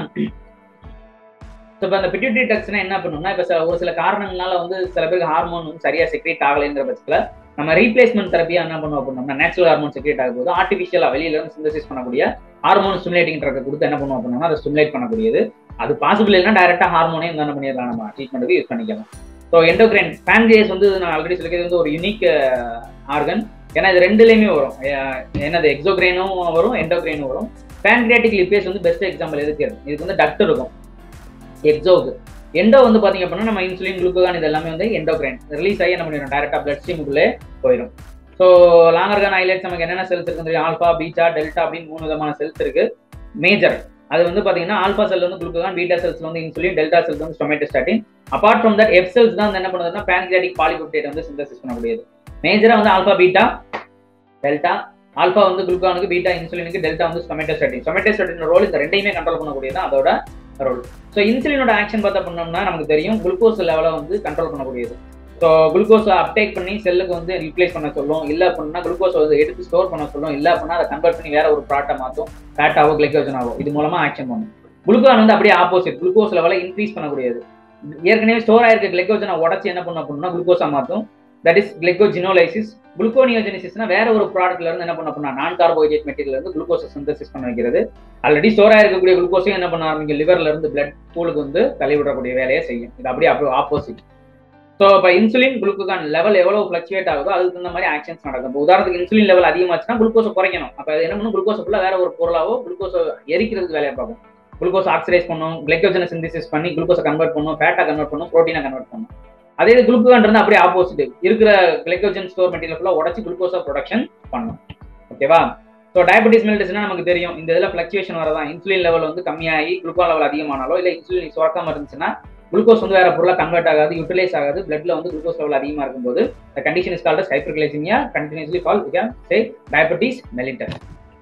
B: ஸோ இப்போ அந்த பிட்யூட்ரி ட்ரக்ஸ்னா என்ன பண்ணணும்னா இப்போ ஒரு சில காரணங்களால வந்து சில பேருக்கு ஹார்மோன் வந்து சரியா செக்ரேட் ஆகலைங்கிற பட்சத்தில் நம்ம ரீப்ளேஸ்மெண்ட் தெரப்பியா என்ன பண்ணுவோம் அப்படின்னா நேச்சுரல் ஹார்மோன் செக்ரேட் ஆகும் போது ஆர்டிஃபிஷியலாக வெளியில இருந்து சிந்தசிஸ் பண்ணக்கூடிய ஹார்மோன் ஸ்டிமுலேட்டிங் ட்ரக்கை கொடுத்து என்ன பண்ணுவோம் அப்படின்னா அதை ஸ்டிமுலேட் பண்ணக்கூடியது அது பாசிபிள் இல்லைன்னா டேரக்டா ஹார்மோனே என்ன பண்ணிடலாம் நம்ம ட்ரீட்மெண்ட்டுக்கு யூஸ் பண்ணிக்கலாம் ஸோ எண்டோக்ரைன் பேன்கிரியஸ் வந்து நான் ஆல்ரெடி சொல்லிக்கிறது வந்து ஒரு யூனிக் ஆர்கன் ஏன்னா இது ரெண்டுலேயுமே வரும் என்னது எக்ஸோக்ரைனும் வரும் எண்டோக்ரைனும் வரும் பேன்கிரியாட்டிக் லிப்பேஸ் வந்து பெஸ்ட் எக்ஸாம்பிள் எதுக்கு இதுக்கு வந்து டக்ட் இருக்கும் எக்ஸோக்கு எண்டோ வந்து பாத்தீங்க அப்படின்னா நம்ம இன்சுலின் குளுக்கோகான் இது எல்லாமே வந்து எண்டோக்ரைன் ரிலீஸ் ஆகி என்ன பண்ணிடும் டேரக்டா பிளட் ஸ்ட்ரீமுக்குள்ளே போயிடும் ஸோ லாங்கர்கான் ஐலைட்ஸ் நமக்கு என்னென்ன செல்ஸ் இருக்கு ஆல்பா பீட்டா டெல்டா அப்படின்னு மூணு விதமான செல்ஸ் இருக்கு மேஜர் அது வந்து பாத்தீங்கன்னா ஆல்பா செல் வந்து குளுக்கோகான் பீட்டா செல்ஸ் வந்து இன்சுலின் டெல்டா செல்ஸ் வந்து somatostatin apart from that F cells தான் என்ன பண்ணுதுன்னா பேன்கிரியாட்டிக் பாலிபெப்டைட் வந்து சிந்தசிஸ் பண்ணக்கூடியது மேஜரா வந்து ஆல்பா பீட்டா டெல்டா ஆல்பா வந்து குளுக்கானுக்கு பீட்டா இன்சுலினுக்கு டெல்டா வந்து ஸ்டொமேட்டோஸ்டாட்டின் ஸ்டொமேட்டோஸ்டாட்டின் ரோல் இந்த ரெண்டையுமே கண்ட்ரோல் பண்ணக்கூடியது அதோட ரோல் ஸோ இன்சுலினோட ஆக்ஷன் பார்த்தா பண்ணோம்னா நமக்கு தெரியும் குளுக்கோஸ் லெவலை வந்து கண்ட்ரோல் பண்ணக்கூடியது ஸோ குளுக்கோஸை அப்டேக் பண்ணி செல்லுக்கு வந்து ரீப்ளேஸ் பண்ண சொல்லும் இல்லை அப்படின்னா குளுக்கோஸ் வந்து எடுத்து ஸ்டோர் பண்ண சொல்லும் இல்லை அப்படின்னா அதை கன்வெர்ட் பண்ணி வேற ஒரு ப்ராட்டை மாற்றும் ஃபேட்டாவோ கிளைக்கோஜனாவோ இது மூலமா ஆக்ஷன் பண்ணும் குளுக்கான் வந்து அப்படியே ஆப்போசிட் குளுக்கோஸ் லெவலை இன்க்ரீஸ் பண்ணக்கூடியது ஏற்கனவே ஸ்டோர் ஆயிருக்க கிளைக்கோஜனை உடச்சி என்ன பண்ணும் அப்படின்னா குளுக்கோஸா மாற்றும் தட் இஸ் கிளைக்கோஜினோலைசிஸ் குளுக்கோனியோஜெனிசிஸ்னா வேற ஒரு ப்ராடக்ட்ல இருந்து என்ன பண்ண பண்ணா நான் கார்போஹைட்ரேட் மெட்டீரியல் இருந்து குளுக்கோஸை சிந்தசிஸ் பண்ண வைக்கிறது ஆல்ரெடி ஸ்டோர் ஆயிருக்கக்கூடிய குளுக்கோஸையும் என்ன பண்ண ஆரம்பிங்க லிவர்ல இருந்து பிளட் பூலுக்கு வந்து தள்ளிவிடக்கூடிய வேலையை செய்யும் இது அப்படியே அப்போ ஆப்போசிட் ஸோ இப்போ இன்சுலின் குளுக்கோகான் லெவல் எவ்வளவு ஃபிளக்சுவேட் ஆகுதோ அதுக்கு தகுந்த மாதிரி ஆக்ஷன்ஸ் நடக்கும் இப்போ உதாரணத்துக்கு இன்சுலின் லெவல் அதிகமாச்சுன்னா குளுக்கோஸை குறைக்கணும் அப்போ என்ன பண்ணும் குளுக்கோஸ் ஃபுல்லாக வேற ஒரு பொருளாவோ குளுக்கோஸை எரிக்கிறதுக்கு வேலையை பார்க்கும் குளுக்கோஸ் ஆக்சிடைஸ் பண்ணும் கிளைக்கோஜனை சிந்திசிஸ் பண்ணி குளுக்கோஸை கன்வெர்ட் பண்ணும் ஃபேட்டா கன்வெர்ட் பண்ணும் ப்ரோட்டீனை கன்வெர்ட் பண்ணும் அதே இது குளுக்கோகான் இருந்தால் அப்படியே ஆப்போசிட் இருக்கிற கிளைக்கோஜன் ஸ்டோர் மெட்டீரியல் ஃபுல்லாக உடச்சி குளுக்கோஸா ப்ரொடக்ஷன் பண்ணும் ஓகேவா ஸோ டயபெட்டிஸ் மெல்டிஸ்னா நமக்கு தெரியும் இந்த இதில் ஃபிளக்சுவேஷன் வரதான் இன்சுலின் லெவல் வந்து கம்மியாகி குளுக்கோன் லெவல் அதிகமானாலோ இல்லை இன்சுலின் சுரக்காம இருந்துச்சுன்னா குளுக்கோஸ் வந்து வேற பொருளாக கன்வெர்ட் ஆகாது யூட்டிலைஸ் ஆகாது பிளட்ல வந்து குளுக்கோஸ் லெவல் அதிகமாக இருக்கும்போது the condition is called as hyperglycemia continuously called we can say diabetes mellitus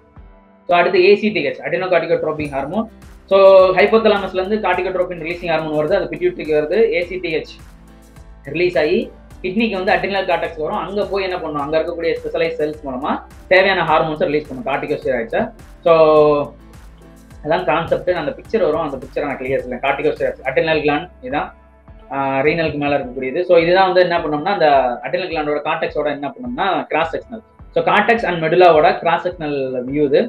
B: so அடுத்து ஏசிடிஹெச் அடினோகார்டிகோட்ரோபின் ஹார்மோன் ஸோ ஹைப்போதலாமஸ்ல இருந்து கார்டிகோட்ரோபின் ரிலீசிங் ஹார்மோன் வருது அது பிட்யூட்ரிக்கு வருது ஏசிடிஹெச் ரிலீஸ் ஆகி கிட்னிக்கு வந்து அட்ரினல் கார்டெக்ஸ் வரும் அங்க போய் என்ன பண்ணும் அங்க இருக்கக்கூடிய ஸ்பெஷலைஸ் செல்ஸ் மூலமா தேவையான ஹார்மோன்ஸை ரிலீஸ் பண்ணும் கார்டிகோஸ்டிராய்ட்ஸை ஸோ அதான் கான்செப்ட் அந்த பிக்சர் வரும் அந்த பிக்சர் நான் கிளியர் இல்லை கார்டிகோஸ்டிராய்ட்ஸ் அட்ரினல் கிளாண்ட் இதுதான் ரீனலுக்கு மேல இருக்கக்கூடியது ஸோ இதுதான் வந்து என்ன பண்ணோம்னா அந்த அட்ரினல் கிளாண்டோட கான்டெக்ஸோட என்ன பண்ணோம்னா cross sectional so cortex and மெடுலாவோட கிராஸ் செக்ஷனல் வியூ இது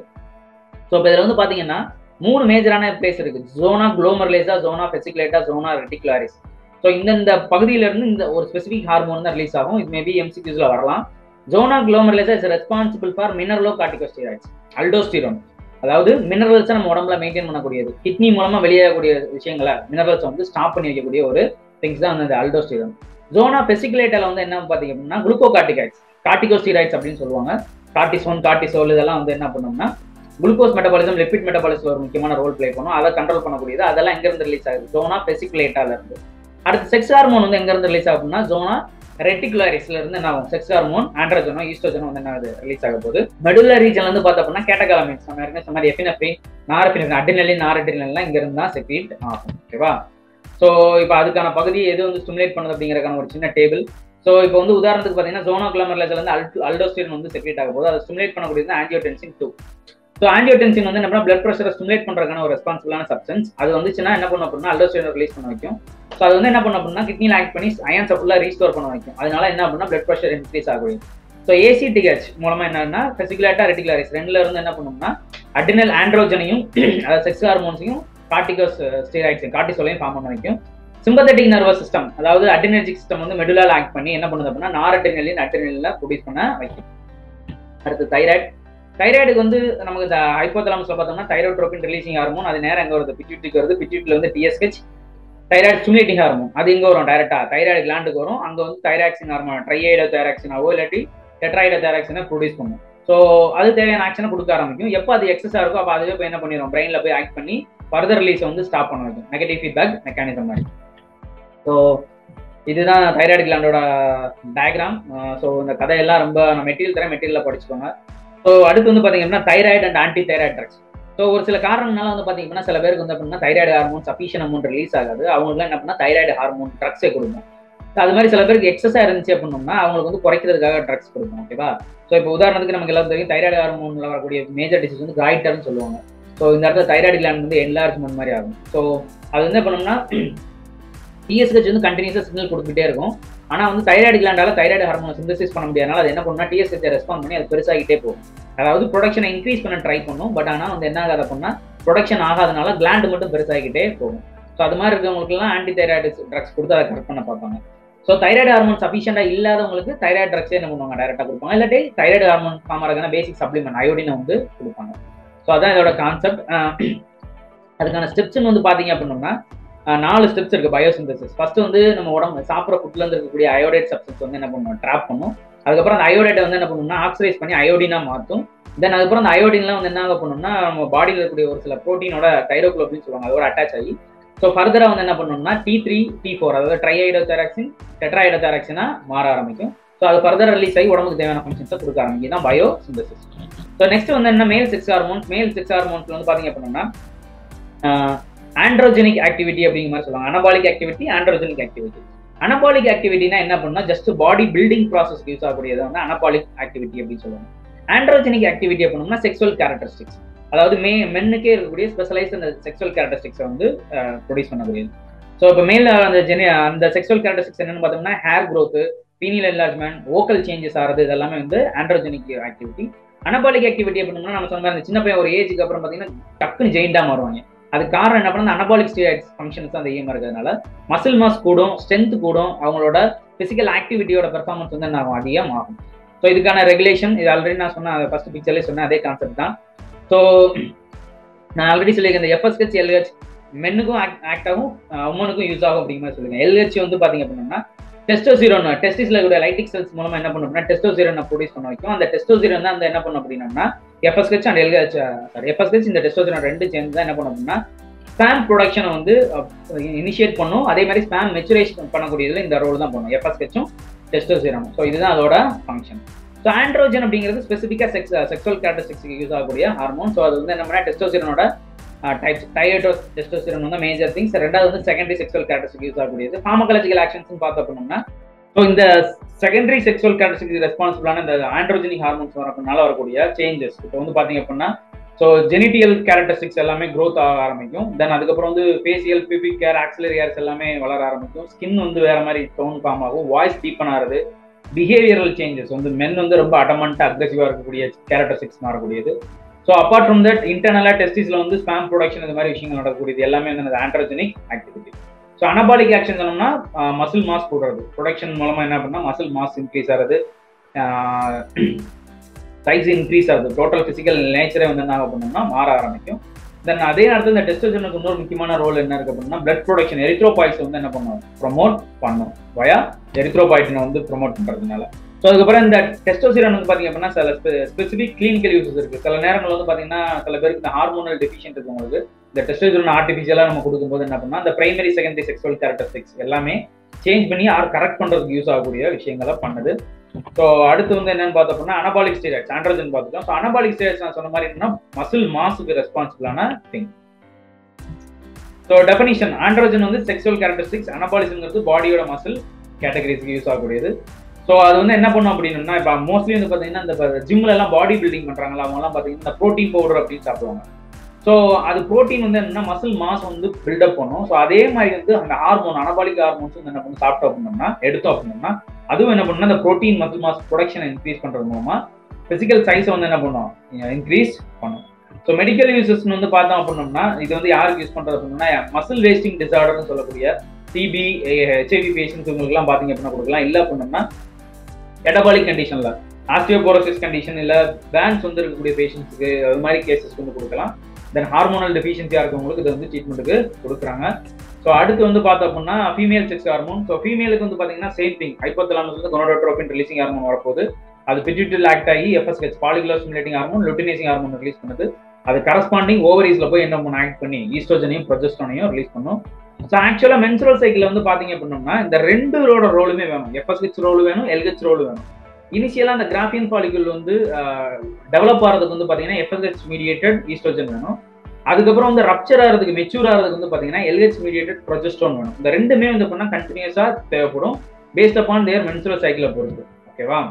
B: ஸோ இப்போ இதில் வந்து பார்த்தீங்கன்னா மூணு மேஜரான பிளேஸ் இருக்கு ஜோனா குளோமர்லேஸா ஜோனா பெசிகுலேட்டா ஜோனா ரெட்டிகுலாரிஸ் ஸோ இந்தந்த பகுதியில இருந்து இந்த ஒரு ஸ்பெசிபிக் ஹார்மோன் தான் ரிலீஸ் ஆகும் இது மேபி எம்சிக்யூஸ்ல வரலாம் zona glomerulosa is responsible for mineralocorticosteroids aldosterone அதாவது மினரல்ஸை நம்ம உடம்புல மெயின்டைன் பண்ணக்கூடியது கிட்னி மூலமா வெளியேறக்கூடிய விஷயங்களை மினரல்ஸ் வந்து ஸ்டாப் பண்ணி வைக்கக்கூடிய ஒரு திங்ஸ் தான் அந்த அல்டோஸ்டிரோன் ஜோனா பெசிகுலேட்டால வந்து என்ன பார்த்தீங்க அப்படின்னா குளுக்கோ கார்டிகாய்ட்ஸ் கார்டிகோஸ்டிராய்ட்ஸ் அப்படின்னு சொல்லுவாங்க கார்டிசோன் கார்டிசோல் இதெல்லாம் வந்து என்ன பண்ணோம்னா குளுக்கோஸ் மெட்டபாலிசம் லிபிட் மெட்டபாலிசம் ஒரு முக்கியமான ரோல் ப்ளே பண்ணும் அதை கண்ட்ரோல் பண்ணக்கூடியது அதெல்லாம் எங்க இருந்து ரிலீஸ் ஆகுது ஜோனா பெசிகுலேட்டால இருந்து அடுத்து செக்ஸ் ஹார்மோன் வந்து எங்க இருந்து ரிலீஸ் ஆகுதுன்னா ஜோனா ரெட்டிகுலாரிஸ்ல இருந்து என்ன ஆகும் செக்ஸ் ஹார்மோன் ஆண்ட்ரோஜனோ ஈஸ்ட்ரோஜனோ வந்து என்ன ஆகுது ரிலீஸ் ஆக போகுது மெடுலா ரீஜன் வந்து பார்த்தோம்னா கேட்டகாலமின்ஸ் நம்ம ஏற்கனவே சொன்ன மாதிரி எஃபினஃபின் நாரபினஃபின் அடினலின் நாரடினல்லாம் இங்க இருந்து தான் செக்ரீட் ஆகும் ஓகேவா ஸோ இப்போ அதுக்கான பகுதி எது வந்து ஸ்டிமுலேட் பண்ணுது அப்படிங்கறதுக்கான ஒரு சின்ன டேபிள் ஸோ இப்போ வந்து உதாரணத்துக்கு பார்த்தீங்கன்னா ஜோனோ கிளமர்லேஜ்ல வந்து அல்டோ அல்டோஸ்டின் வந்து செக்ரேட் ஆக போது அதை ஸ்டிமுலேட் பண்ணக்கூடியது ஆன்ஜியோடென்சின் டூ ஸோ ஆன்ஜியோடென்சின் வந்து என்ன பிளட் ப்ரெஷரை ஸ்டிமுலேட் பண்றதுக்கான ஒரு ரெஸ்பான்சிபிளான சப்ஸ்டன்ஸ் அது வந்துச்சுன்னா என்ன பண்ணும் அப்படின்னா அல்டோஸ்டின் ரிலீஸ் பண்ண வைக்கும் ஸோ அது வந்து என்ன பண்ணும் அப்படின்னா கிட்னியில் ஆக்ட் பண்ணி அயன்ஸை ஃபுல்லாக ரீஸ்டோர் பண்ண வைக்கும் அதனால என்ன அப்படின்னா பிளட் ப்ரெஷர் இன்க்ரீஸ் ஆகும் ஸோ ஏசிடிஹெச் மூலமா என்னன்னா பெசிகுலேட்டா ரெட்டிகுலாரிஸ் ரெண்டுல இருந்து என்ன பண்ணும்னா அடினல் ஆண்ட்ரோஜனையும் அதாவது செக்ஸ் ஹார்மோன்ஸையும் கார்டிகோஸ் ஸ்டீராய்ட்ஸையும் கார்டிசோலையும் ஃபார்ம் பண்ண வைக்கும் சிம்பத்தட்டிக் நர்வஸ் சிஸ்டம் அதாவது அட்ரினர்ஜிக் சிஸ்டம் வந்து மெடுலால் ஆக்ட் பண்ணி என்ன பண்ணுது அப்படின்னா நாரட்டினலின் அட்ரினலில் ப்ரொடியூஸ் பண்ண வைக்கும் அடுத்து தைராய்டு தைராய்டுக்கு வந்து நமக்கு இந்த ஹைப்போதலாமஸ்ல பார்த்தோம்னா தைரோட்ரோபின் ரிலீசிங் ஹார்மோன் அது நேரம் எங்க வருது பிட்யூட்டிக்கு வருது பிட்யூட்டில வந்து டிஎஸ்ஹெச் தைராய்டு ஸ்டிமுலேட்டிங் ஹார்மோன் அது இங்க வரும் டைரக்டா தைராய்டு கிளாண்டுக்கு வரும் அங்க வந்து தைராக்சின் ஹார்மோன் ட்ரைஐடோ தைராக்சினாவோ இல்லாட்டி டெட்ராய்டோ தைராக்சினை ப்ரொடியூஸ் பண்ணும் ஸோ அது தேவையான ஆக்ஷனை கொடுக்க ஆரம்பிக்கும் எப்போ அது எக்ஸஸா இருக்கோ அப்போ அதுவே போய் என்ன பண்ணிடும் பிரெயின்ல போய் ஆக்ட் பண்ணி ஃபர்தர் ரிலீஸ் வந்து ஸ்டாப் பண்ண வைக்கும் நெகட்டிவ் ஃபீட்பேக் மெக்கானிசம் மாதிரி ஸோ இதுதான் தைராய்டு கிளாண்டோட டயக்ராம் ஸோ இந்த கதையெல்லாம் ரொம்ப நான் மெட்டீரியல் தரேன் மெட்டீரியலில் படிச்சுக்கோங்க ஸோ அடுத்து வந்து பார்த்தீங்கன்னா thyroid and anti thyroid drugs so ஒரு சில காரணங்களால வந்து பார்த்தீங்கன்னா சில பேருக்கு வந்து அப்படின்னா thyroid hormone sufficient amount release ஆகாது அவங்களுக்கு என்ன பண்ணா தைராய்டு ஹார்மோன் ட்ரக்ஸே கொடுக்கும் அது மாதிரி சில பேருக்கு எக்ஸஸாக இருந்துச்சு அப்படின்னோம்னா அவங்களுக்கு வந்து குறைக்கிறதுக்காக ட்ரக்ஸ் கொடுக்கும் ஓகேவா ஸோ இப்போ உதாரணத்துக்கு நமக்கு எல்லாம் தெரியும் தைராய்டு ஹார்மோனில் வரக்கூடிய மேஜர் டிசீஸ் வந்து காய்டர்னு சொல்லுவாங்க ஸோ இந்த இடத்துல தைராய்டு கிளாண்ட் வந்து என்லார்ஜ்மெண்ட் மாதிரி ஆகும் ஸோ அது வந்து என்ன பண்ணோம்னா டிஎஸ்ஹெச் வந்து கண்டினியூஸாக சிக்னல் கொடுத்துட்டே இருக்கும் ஆனால் வந்து தைராய்டு கிளாண்டால தைராய்டு ஹார்மோன் சிந்தசிஸ் பண்ண முடியாதனால அது என்ன பண்ணுன்னா டிஎஸ்ஹெச் ரெஸ்பாண்ட் பண்ணி அது பெருசாகிட்டே போகும் அதாவது ப்ரொடக்ஷனை இன்க்ரீஸ் பண்ண ட்ரை பண்ணும் பட் ஆனால் வந்து என்ன ஆகாத பண்ணால் ப்ரொடக்ஷன் ஆகாதனால கிளாண்டு மட்டும் பெருசாகிக்கிட்டே போகும் ஸோ அது மாதிரி இருக்கவங்களுக்குலாம் ஆன்டி தைராய்டு ட்ரக்ஸ் கொடுத்து அதை கரெக்ட் பண்ண பார்ப்பாங்க ஸோ தைராய்டு ஹார்மோன் சஃபிஷியண்டாக இல்லாதவங்களுக்கு தைராய்டு ட்ரக்ஸே என்ன பண்ணுவாங்க டேரெக்டாக கொடுப்பாங்க இல்லாட்டி தைராய்டு ஹார்மோன் ஃபார்ம் ஆகிறதுக்கான பேசிக் சப்ளிமெண்ட் அயோடினை வந்து கொடுப்பாங்க ஸோ அதான் இதோட கான்செப்ட் அதுக்கான ஸ்டெப்ஸ்னு வந்து பார்த்தீங்க அப்படின்னோம்னா நாலு ஸ்டெப்ஸ் இருக்கு பயோசிந்தசிஸ் ஃபர்ஸ்ட் வந்து நம்ம உடம்பு சாப்பிட்ற ஃபுட்ல இருந்து இருக்கக்கூடிய அயோடைட் சப்ஸ்டன்ஸ் வந்து என்ன பண்ணுவோம் ட்ராப் பண்ணும் அதுக்கப்புறம் அந்த அயோடைட்டை வந்து என்ன பண்ணணும்னா ஆக்சிடைஸ் பண்ணி அயோடினா மாற்றும் தென் அதுக்கப்புறம் அந்த அயோடின்லாம் வந்து என்ன ஆக பண்ணணும்னா நம்ம பாடியில் இருக்கக்கூடிய ஒரு சில ப்ரோட்டீனோட தைரோக்ளோபின் சொல்லுவாங்க அதோட அட்டாச் ஆகி ஸோ ஃபர்தராக வந்து என்ன பண்ணணும்னா டி த்ரீ டி ஃபோர் அதாவது ட்ரைஐடோ தேராக்சின் டெட்ராய்டோ தேராக்சினா மாற ஆரம்பிக்கும் ஸோ அது ஃபர்தர் ரிலீஸ் ஆகி உடம்புக்கு தேவையான ஃபங்க்ஷன்ஸை கொடுக்க ஆரம்பிக்கும் தான் பயோ சிந்தசிஸ் ஸோ நெக்ஸ்ட் வந்து என்ன male sex hormones male sex hormones வந்து பார்த்தீங்க அப்படின்னா ஆண்ட்ரோஜெனிக் ஆக்டிவிட்டி அப்படிங்கிற மாதிரி சொல்லுவாங்க anabolic activity androgenic activity anabolic ஆக்டிவிட்டினா என்ன பண்ணா just body building process use ஆகக்கூடியது வந்து அனபாலிக் ஆக்டிவிட்டி அப்படின்னு சொல்லுவாங்க ஆண்ட்ரோஜெனிக் ஆக்டிவிட்டி அப்படின்னா செக்ஸுவல் கேரக்டரிஸ்டிக்ஸ் அதாவது மே மென்னுக்கே இருக்கக்கூடிய ஸ்பெஷலைஸ்ட் அந்த செக்ஷுவல் கேரக்டரிஸ்டிக்ஸை வந்து ப்ரொடியூஸ் பண்ணக்கூடியது ஸோ இப்போ மேல அந்த ஜெனி அந்த செக்ஷுவல் கேரக்டரிஸ்டிக்ஸ் என்னன்னு பார்த்தோம்னா hair growth penile enlargement vocal changes ஆகிறது இது எல்லாமே வந்து ஆண்ட்ரோஜெனிக் ஆக்டிவிட்டி அனபாலிக் ஆக்டிவிட்டி அப்படின்னா நம்ம சொன்ன மாதிரி அந்த சின்ன பையன் ஒரு ஏஜுக்கு அப்புறம் பார்த்தீங்கன்னா டக்குன்னு ஜெயிண்டா மாறுவாங்க அதுக்கு காரணம் என்ன பண்ணா அனபாலிக் ஸ்டேட் ஃபங்க்ஷன்ஸ் அந்த ஈம் இருக்கிறதுனால மசில் மாஸ் கூடும் ஸ்ட்ரென்த் கூடும் அவங்களோட பிசிக்கல் ஆக்டிவிட்டியோட பெர்ஃபார்மன்ஸ் வந்து என்ன ஆகும் அதிகம் ஆகும் ஸோ இதுக்கான ரெகுலேஷன் இது ஆல்ரெடி நான் சொன்ன ஃபர்ஸ்ட் பிக்சர்லேயே சொன்னேன் அதே கான்செப்ட் தான் ஸோ நான் ஆல்ரெடி சொல்லியிருக்கேன் இந்த எஃப்எஸ்ஹெச் எல்ஹெச் மென்னுக்கும் ஆக்ட் ஆகும் உமனுக்கும் யூஸ் ஆகும் அப்படிங்கிற மாதிரி சொல்லுங்க எல்ஹெச் வந்து பாத்தீங்க அப்படின்னா டெஸ்டோசிரோன் டெஸ்டிஸ்ல கூட லைட்டிக் செல்ஸ் மூலமா என்ன பண்ணும் அப்படின்னா டெஸ்டோசிரோனை ப்ரொடியூஸ் பண்ண வைக்கும் அந்த டெஸ்டோசிரோன் தான் அந்த என்ன பண்ணும் அப்படின்னா FSH and LH sorry FSH இந்த டெஸ்டோசிரோன் ரெண்டு சேர்ந்து தான் என்ன பண்ணும் அப்படின்னா ஸ்பேம் ப்ரொடக்ஷனை வந்து இனிஷியேட் பண்ணும் அதே மாதிரி ஸ்பேம் மெச்சுரேஷன் பண்ணக்கூடியதுல இந்த ரோல் தான் பண்ணும் எஃப்எஸ்ஹெச்சும் டெஸ்டோசிரோனும் ஸோ இதுதான் அதோட ஃபங்க்ஷன் ஸோ ஆண்ட்ரோஜன் அப்படிங்கிறது ஸ்பெசிஃபிக்காக செக்ஸ் செக்ஸுவல் கேரக்டரிஸ்டிக்ஸ்க்கு யூஸ் ஆகக்கூடிய ஹார்மோன் ஸோ அது வந்து என்ன பண்ணா டெஸ்டோசிரோனோட டைப்ஸ் டையட்டோ டெஸ்டோசிரோன் வந்து மேஜர் திங்ஸ் ரெண்டாவது வந்து செகண்டரி செக்ஸுவல் கேரக்டரிஸ்டிக் யூஸ் ஆகக்கூடியது ஃபார்மகாலஜிக்கல் ஆக்ஷன்ஸ் பார்த்தோம் அப்படின்னா ஸோ இந்த செகண்டரி செக்ஸுவல் கேரக்டரிஸ்டிக் ரெஸ்பான்சிபிளான இந்த ஆண்ட்ரோஜெனிக் ஹார்மோன்ஸ் வரதுனால வரக்கூடிய சேஞ்சஸ் இப்போ வந்து பார்த்தீங்க அப்படின்னா ஸோ ஜெனிட்டியல் கேரக்டரிஸ்டிக்ஸ் எல்லாமே க்ரோத் ஆக ஆரம்பிக்கும் தென் அதுக்கப்புறம் வந்து facial pubic hair axillary hairs எல்லாமே வளர ஆரம்பிக்கும் ஸ்கின் வந்து வேற மாதிரி டோன் ஃபார்ம் ஆகும் வாய்ஸ் டீப்பன் ஆகுது பிஹேவியரல் சேஞ்சஸ் வந்து மென் வந்து ரொம்ப அடமண்டா அக்ரெசிவா இருக்கக்கூடிய கேரக்டரிஸ்டிக்ஸ் மாறக்கூடியது ஸோ அப்பார்ட் ஃப்ரம் தட் இன்டர்னலா டெஸ்டிஸ்ல வந்து ஸ்பேம் ப்ரொடக்ஷன் இந்த மாதிரி விஷயங்கள் நடக்கக்கூடியது எல்லாமே வந்து androgenic activity so anabolic action சொன்னோம்னா மசில் மாஸ் போடுறது ப்ரொடக்ஷன் மூலமா என்ன பண்ணா மசில் மாஸ் இன்க்ரீஸ் ஆகுது சைஸ் இன்க்ரீஸ் ஆகுது டோட்டல் பிசிக்கல் நேச்சரே வந்து என்ன ஆகும் பண்ணோம்னா மாற ஆரம்பிக்கும் தென் அதே நேரத்தில் இந்த டெஸ்டோஜனுக்கு இன்னொரு முக்கியமான ரோல் என்ன இருக்கு அப்படின்னா பிளட் ப்ரொடக்ஷன் எரித்ரோபாய்ட்ஸ் வந்து என்ன பண்ணும் ப்ரொமோட் பண்ணும் வயா எரித்ரோபாய்ட்டினை வந்து ப்ரொமோட் பண்றதுனால ஸோ அதுக்கப்புறம் இந்த டெஸ்டோசிரான் வந்து பாத்தீங்க அப்படின்னா சில ஸ்பெசிபிக் கிளினிக்கல் யூசஸ் இருக்கு சில நேரங்கள் வந்து பாத்தீங்கன்னா சில பேருக்கு இந்த ஹார்மோனல் டெஃபிஷியன்ட் இருக்கவங்களுக்கு இந்த டெஸ்டோசிரான் ஆர்டிஃபிஷியலா நம்ம கொடுக்கும்போது என்ன பண்ணா இந்த பிரைமரி செகண்டரி செக்ஸுவல் கேரக்டரிஸ்டிக்ஸ் எல்லாமே சேஞ்ச் பண்ணி ஆர் கரெக்ட் பண்றதுக்கு யூஸ் ஆகக்கூடிய விஷயங்களை பண்ணுது ஸோ அடுத்து வந்து என்னன்னு பார்த்தோம்னா அனபாலிக் ஸ்டீராய்ட்ஸ் ஆண்ட்ரோஜன் பார்த்துட்டோம் ஸோ அனபாலிக் ஸ்டீராய்ட்ஸ் நான் சொன்ன மாதிரி என்னன்னா மசில் மாஸுக்கு ரெஸ்பான்சிபிளான திங் ஸோ டெஃபினிஷன் ஆண்ட்ரோஜன் வந்து செக்ஸுவல் கேரக்டரிஸ்டிக்ஸ் அனபாலிசம்ங்கிறது பாடியோட மசில் கேட்டகரிஸ்க்கு யூஸ் ஆகக்கூடியது ஸோ அது வந்து என்ன பண்ணும் அப்படின்னா இப்போ மோஸ்ட்லி வந்து பார்த்தீங்கன்னா இந்த ஜிம்ல எல்லாம் பாடி பில்டிங் பண்றாங்களா அவங்கலாம் பார்த்தீங்கன்னா இந்த ப்ரோட்டீன் பவுடர் அப்படின்னு சாப்பிடுவாங்க ஸோ அது ப்ரோட்டீன் வந்து என்னன்னா மசில் மாஸ் வந்து பில்டப் பண்ணும் ஸோ அதே மாதிரி வந்து அந்த ஹார்மோன் அனபாலிக் ஹார்மோன்ஸ் வந்து என்ன பண்ணி சாப்பிட்டோம் அப்படின்னோம்னா எடுத்தோம் அப்படின்னோம்னா அதுவும் என்ன பண்ணுன்னா அந்த ப்ரோட்டீன் மசில் மாஸ் ப்ரொடக்ஷனை இன்க்ரீஸ் பண்றது மூலமா பிசிக்கல் சைஸை வந்து என்ன பண்ணும் இன்க்ரீஸ் பண்ணும் ஸோ மெடிக்கல் யூசஸ் வந்து பார்த்தோம் அப்படின்னோம்னா இது வந்து யாருக்கு யூஸ் பண்றது அப்படின்னா மசில் வேஸ்டிங் டிசார்டர்னு சொல்லக்கூடிய டிபி ஹெச்ஐவி பேஷன்ஸ் இவங்களுக்குலாம் பார்த்தீங்க அப்படின்னா கொடுக்கலாம் இல்லை அப்படின்னோம்னா எடபாலிக் கண்டிஷன்ல ஆஸ்டியோபோரோசிஸ் கண்டிஷன் இல்லை பேன்ஸ் வந்து இருக்கக்கூடிய பேஷண்ட்ஸுக்கு அது மாதிரி கேசஸ்க்கு வந்து கொடுக்கலாம் தென் ஹார்மோனல் டெஃபிஷியன்சியா இருக்கவங்களுக்கு இது வந்து ட்ரீட்மெண்ட்டுக்கு கொடுக்குறாங்க ஸோ அடுத்து வந்து பார்த்தோம் அப்படின்னா ஃபீமேல் செக்ஸ் ஹார்மோன் ஸோ ஃபீமேலுக்கு வந்து பார்த்தீங்கன்னா சேம் திங் ஹைப்போதலாமஸ் வந்து கொனோடோட்ரோபின் ரிலீசிங் ஹார்மோன் வரப்போகுது அது பிட்யூட்டல் ஆக்ட் ஆகி FSH follicular stimulating hormone luteinizing hormone release பண்ணுது அது கரஸ்பாண்டிங் ஓவரீஸ்ல போய் என்ன பண்ண ஆக்ட் பண்ணி ஈஸ்ட்ரோஜனையும் ப்ரொஜெஸ்டோனையும் ரிலீஸ் பண்ணும் ஸோ ஆக்சுவலாக மென்சுரல் சைக்கிள் வந்து பார்த்தீங்க அப்படின்னோம்னா இந்த ரெண்டோட ரோலுமே வேணும் எஃப்எஸ்ஹெச் ரோல் வேணும் எல்ஹெச் ரோல் வேணும் இனிஷியலாக அந்த கிராஃபியன் பாலிகுல் வந்து டெவலப் ஆகிறதுக்கு வந்து பார்த்தீங்கன்னா எஃப்எஸ்ஹெச் மீடியேட்டட் ஈஸ்ட்ரோஜன் வேணும் அதுக்கப்புறம் வந்து ரப்சர் ஆகிறதுக்கு மெச்சூர் ஆகிறதுக்கு வந்து பார்த்தீங்கன்னா எல்ஹெச் மீடியேட்டட் ப்ரொஜெஸ்டோன் வேணும் இந்த ரெண்டுமே வந்து பண்ணா கண்டினியூஸாக தேவைப்படும் பேஸ்ட் அப்பான் தேர் மென்சுரல் சைக்கிளை பொறுத்து ஓகேவா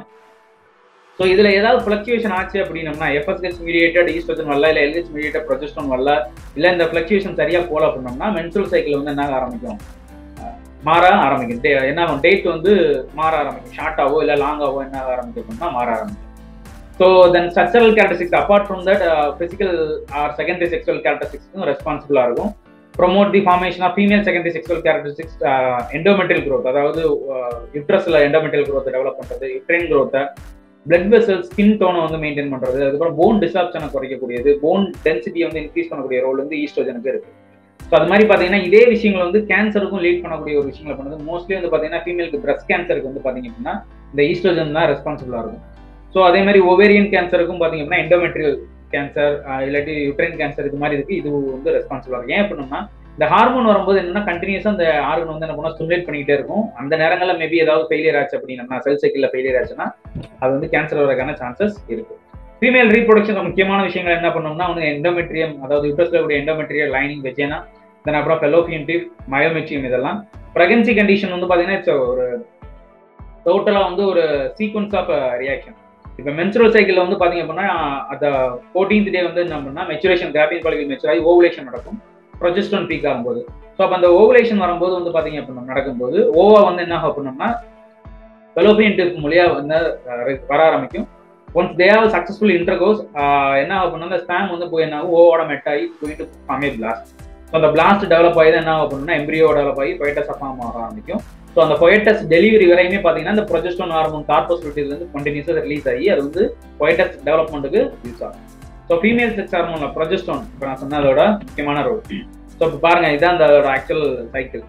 B: ஸோ இதில் ஏதாவது ஃப்ளக்சுவேஷன் ஆச்சு அப்படின்னம்னா எஃப்எஸ்ஹெச் மீடியேட்டட் ஈஸ்ட்ரோஜன் வரல இல்லை எல்ஹெச் மீடியேட்டட் ப்ரொஜெஸ்டோன் வரல இல்லை இந்த ஃப்ளக்சுவேஷன் சரியாக போல அப்படின்னோம்னா மென்சுரல் சைக்கிள் வந்து என்ன ஆரம்பிக்கும் மாற ஆரம்பிக்கும் டே என்ன ஆகும் டேட் வந்து மாற ஆரம்பிக்கும் ஷார்ட்டாவோ இல்லை லாங்காவோ என்ன ஆரம்பிக்கும் அப்படின்னா மாற ஆரம்பிக்கும் so then structural characteristics apart from that physical or secondary sexual கேரக்டரிஸ்டிக்ஸும் ரெஸ்பான்சிபிளாக இருக்கும் promote the formation of female secondary sexual characteristics endometrial growth அதாவது யுட்ரஸில் எண்டோமெட்ரியல் க்ரோத்தை டெவலப் பண்ணுறது யுட்ரைன் க்ரோத்தை பிளட் வெசல் ஸ்கின் டோனை வந்து மெயின்டைன் பண்ணுறது அதுக்கப்புறம் போன் டிசாப்ஷனை குறைக்கக்கூடியது போன் டென்சிட்டியை வந்து இன்க்ரீஸ் பண்ணக்கூடிய ரோல் வந்து ஈஸ்ட்ரோஜனுக்கு இருக்கு ஸோ அது மாதிரி பார்த்தீங்கன்னா இதே விஷயங்கள் வந்து கேன்சருக்கும் லீட் பண்ணக்கூடிய ஒரு விஷயங்களை பண்ணுது மோஸ்ட்லி வந்து பார்த்தீங்கன்னா ஃபீமேலுக்கு பிரஸ்ட் கேன்சருக்கு வந்து பார்த்தீங்க அப்படின்னா இந்த ஈஸ்ட்ரோஜன் தான் ரெஸ்பான்சிபிளாக இருக்கும் ஸோ அதே மாதிரி ஒவேரியன் கேன்சருக்கும் பார்த்தீங்க அப்படின்னா எண்டோமெட்ரியல் கேன்சர் இல்லாட்டி யுட்ரைன் கேன்சர் இது மாதிரி இருக்கு இது வந்து ரெஸ்பான்சிபிளாக இருக்கும் ஏன் அப்படின்னா இந்த ஹார்மோன் வரும்போது என்னன்னா கண்டினியூஸாக அந்த ஆர்கன் வந்து என்ன பண்ணா ஸ்டிமுலேட் பண்ணிக்கிட்டே இருக்கும் அந்த நேரங்களில் மேபி ஏதாவது ஃபெயிலியர் ஆச்சு அப்படின்னா செல் சைக்கிளில் ஃபெயிலியர் ஆச்சுன்னா அது வந்து கேன்சர் வரதுக்கான சான்சஸ் இருக்கு ஃபீமேல் ரீப்ரொடக்ஷன் முக்கியமான விஷயங்கள் என்ன பண்ணோம்னா வந்து எண்டோமெட்ரியம் அதாவது யூட்ரஸ்ல கூடிய எண்டோமெட்ரியல் லைனிங் வெஜேனா தென் அப்புறம் ஃபெலோபியன் டிப் மயோமெட்ரியம் இதெல்லாம் ப்ரெகன்சி கண்டிஷன் வந்து பார்த்தீங்கன்னா இட்ஸ் ஒரு டோட்டலாக வந்து ஒரு சீக்வன்ஸ் ஆஃப் ரியாக்ஷன்
A: இப்போ மென்சுரல் சைக்கிள் வந்து பாத்தீங்க அப்படின்னா அந்த ஃபோர்டீன்த் டே வந்து என்ன பண்ணா மெச்சுரேஷன் கிராபின் பாலிகல் மெச்சூர் ஆகி ஓவலேஷன் நடக்கும் ப்ரொஜெஸ்ட்ரான் பீக் ஆகும்போது ஸோ அப்போ அந்த ஓவலேஷன் வரும்போது வந்து பாத்தீங்க அப்படின்னா நடக்கும்போது ஓவா வந்து என்ன ஆகும் அப்படின்னோம்னா ஃபெலோபியன் டியூப் மூலியா வந்து அஹ், வர ஆரம்பிக்கும் once they have successful intercourse என்ன ஆகும் அப்படின்னா அந்த ஸ்பேம் வந்து போய் என்ன ஆகும் ஓவோட மெட் ஆகி போயிட்டு ஃபார்மே பிளாஸ்ட் ஸோ அந்த பிளாஸ்ட் டெவலப் ஆகி தான் என்ன ஆகும் அப்படின்னா எம்பிரியோ டெவலப் ஆகி பொயட்டஸ் ஃபார்ம் ஆக ஆரம்பிக்கும் ஸோ அந்த பொயட்டஸ் டெலிவரி வரையுமே பார்த்தீங்கன்னா இந்த ப்ரொஜெஸ்டோன் ஹார்மோன் கார்போஸ்லிட்டிஸ் வந்து கண்டினியூஸாக ரிலீஸ் ஆகி அது வந்து பொயட்டஸ் டெவலப்மெண்ட்டுக்கு யூஸ் ஆகும் ஸோ ஃபீமேல் செக்ஸ் ஹார்மோன்ல ப்ரொஜெஸ்டோன் இப்போ நான் சொன்ன அதோட முக்கியமான ரோல் ஸோ இப்போ பாருங்க இதுதான் அந்த ஆக்சுவல் சைக்கிள்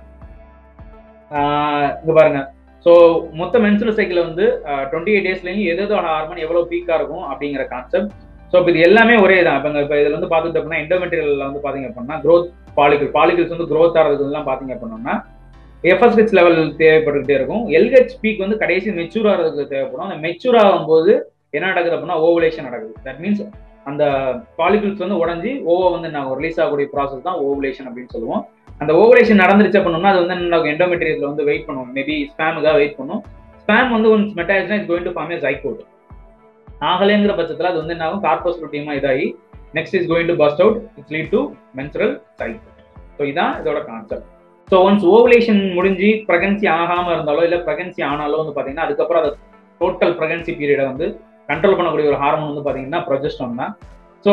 A: இங்க பாருங்க ஸோ மொத்த மென்சுரல் சைக்கிள் வந்து டுவெண்ட்டி எயிட் டேஸ்லையும் எதோ ஹார்மோன் எவ்வளோ பீக்காக இருக்கும் அப்படிங்கிற கான்செப்ட் ஸோ இப்போ இது எல்லாமே ஒரே தான் இப்போ இப்போ இதில் வந்து பார்த்துட்டு அப்படின்னா எண்டோமெட்டீரியல் வந்து பார்த்தீங்க அப்படின்னா க்ரோத் பாலிகல் பாலிகல்ஸ் வந்து க்ரோத் ஆகிறதுக்கு எல்லாம் பார்த்தீங்க அப்படின்னா எஃப்எஸ்ஹெச் லெவல் தேவைப்பட்டுக்கிட்டே இருக்கும் எல்ஹெச் பீக் வந்து கடைசி மெச்சூர் ஆகிறதுக்கு தேவைப்படும் அந்த மெச்சூர் ஆகும்போது என்ன நடக்குது அப்படின்னா ஓவலேஷன் நடக்குது தட் மீன்ஸ் அந்த பாலிகல்ஸ் வந்து உடஞ்சி ஓவோ வந்து நான் ரிலீஸ் ஆகக்கூடிய ப்ராசஸ் தான் ஓவலேஷன் அப்படின்னு சொல்லுவோம் அந்த ஓவலேஷன் நடந்துருச்சு அப்படின்னா அது வந்து என்ன எண்டோமெட்டீரியல் வந்து வெயிட் பண்ணும் மேபி ஸ்பேமுக்காக வெயிட் பண்ணும் ஸ்பேம் வந்து ஒன்ஸ் மெட்டாயிச்சுனா it's going to form a zygote ஆகலைங்கிற பட்சத்தில் அது வந்து என்ன ஆகும் கார்போஸ்புட்டியமா இதாகி next is going to burst out it's lead to menstrual cycle so இதான் இதோட கான்செப்ட் ஸோ ஒன்ஸ் ஓவலேஷன் முடிஞ்சு ப்ரெகன்சி ஆகாம இருந்தாலோ இல்லை ப்ரெகன்சி ஆனாலோ வந்து பார்த்தீங்கன்னா அதுக்கப்புறம் அது டோட்டல் ப்ரெகன்சி பீரியடை வந்து கண்ட்ரோல் பண்ணக்கூடிய ஒரு ஹார்மோன் வந்து பார்த்தீங்கன்னா ப்ரொஜெஸ்டோன் தான் ஸோ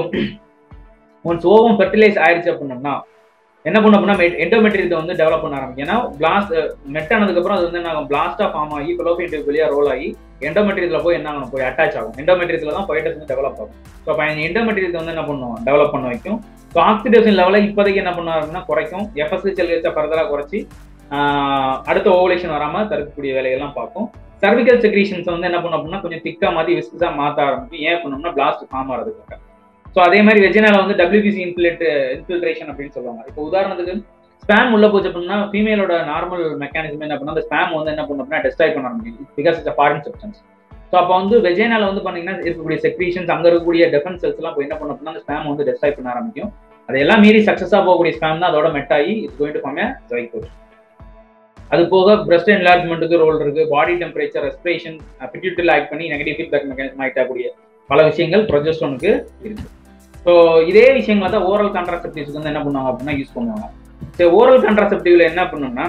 A: ஒன்ஸ் ஓவம் ஃபெர்டிலைஸ் ஆயிடுச்சு அப்படின்னோம்னா என்ன பண்ண அப்படின்னா எண்டோமெட்ரியத்தை வந்து டெவலப் பண்ண ஆரம்பிக்கும் ஏன்னா பிளாஸ்ட் மெட் ஆனதுக்கப்புறம் அது வந்து என்ன ஆகும் பிளாஸ்டா ஃபார்ம் ஆகி பிலோபியன் டியூப் வழியா ரோல் ஆகி எண்டோமெட்ரியத்தில் போய் என்ன ஆகணும் போய் அட்டாச் ஆகும் எண்டோமெட்ரியத்தில் தான் பொயட்டஸ் வந்து டெவலப் ஆகும் ஸோ அப்போ எண்டோமெட்ரியத்தை வந்து என்ன பண்ணுவோம் டெவலப் பண்ண வைக்கும் ஸோ ஆக்சிடேஷன் லெவலை இப்போதைக்கு என்ன பண்ணுவார் அப்படின்னா குறைக்கும் எஃப்எஸ்ஹெச்எல் வச்சா ஃபர்தராக குறைச்சி ஆஹ், அடுத்த ஓவலேஷன் வராமல் தடுக்கக்கூடிய வேலையெல்லாம் பார்க்கும் சர்விக்கல் செக்ரீஷன்ஸ் வந்து என்ன பண்ணும் அப்படின்னா கொஞ்சம் திக்கா மாற்றி விஸ்கஸாக மாற்ற ஆரம்பிக்கும் ஏன் பண்ணோம்னா பிளாஸ்ட் ஃபார்ம் ஆகிறதுக்காக ஸோ அதே மாதிரி வெஜினால வந்து டபிள்யூபிசி இன்ஃபில்ட் இன்ஃபில்ட்ரேஷன் அப்படின்னு சொல்லுவாங்க இப்போ உதாரணத்துக்கு ஸ்பேம் உள்ள போச்சு அப்படின்னா ஃபீமேலோட நார்மல் மெக்கானிசம் என்ன பண்ணா அந்த ஸ்பேம் வந்து என்ன பண்ணும் அப்படின்னா டெஸ்ட்ராய் பண்ண ஆரம்பிக்கும் because it's foreign substance so அப்போ வந்து வெஜைனால வந்து பாத்தீங்கன்னா இருக்கக்கூடிய செக்ரீஷன்ஸ் அங்க இருக்கக்கூடிய டெஃபென்ஸ் செல்ஸ் எல்லாம் போய் என்ன பண்ண அப்படின்னா அந்த ஸ்பேம் வந்து டெஸ்ட்ராய் பண்ண ஆரம்பிக்கும் அதெல்லாம் மீறி சக்சஸா போகக்கூடிய ஸ்பேம் தான் அதோட மெட் ஆகி it's going to form zygote அது போக பிரஸ்ட் என்லார்ஜ்மெண்ட்டுக்கு ரோல் இருக்கு பாடி டெம்பரேச்சர் ரெஸ்பிரேஷன் பிட்யூட்டில் ஆக்ட் பண்ணி நெகட்டிவ் ஃபீட்பேக் மெக்கானிசம் ஆகிட்டக்கூடிய பல விஷயங்கள் ப்ரொஜெஸ்டோனுக்கு இருக்கு ஸோ இதே விஷயங்களை தான் ஓரல் கான்ட்ராசெப்டிவ்ஸ்க்கு வந்து என்ன பண்ணுவாங்க அப்படின்னா யூஸ் பண்ணுவாங்க சரி ஓரல் கான்ட்ராசெப்டிவ்ல என்ன பண்ணணும்னா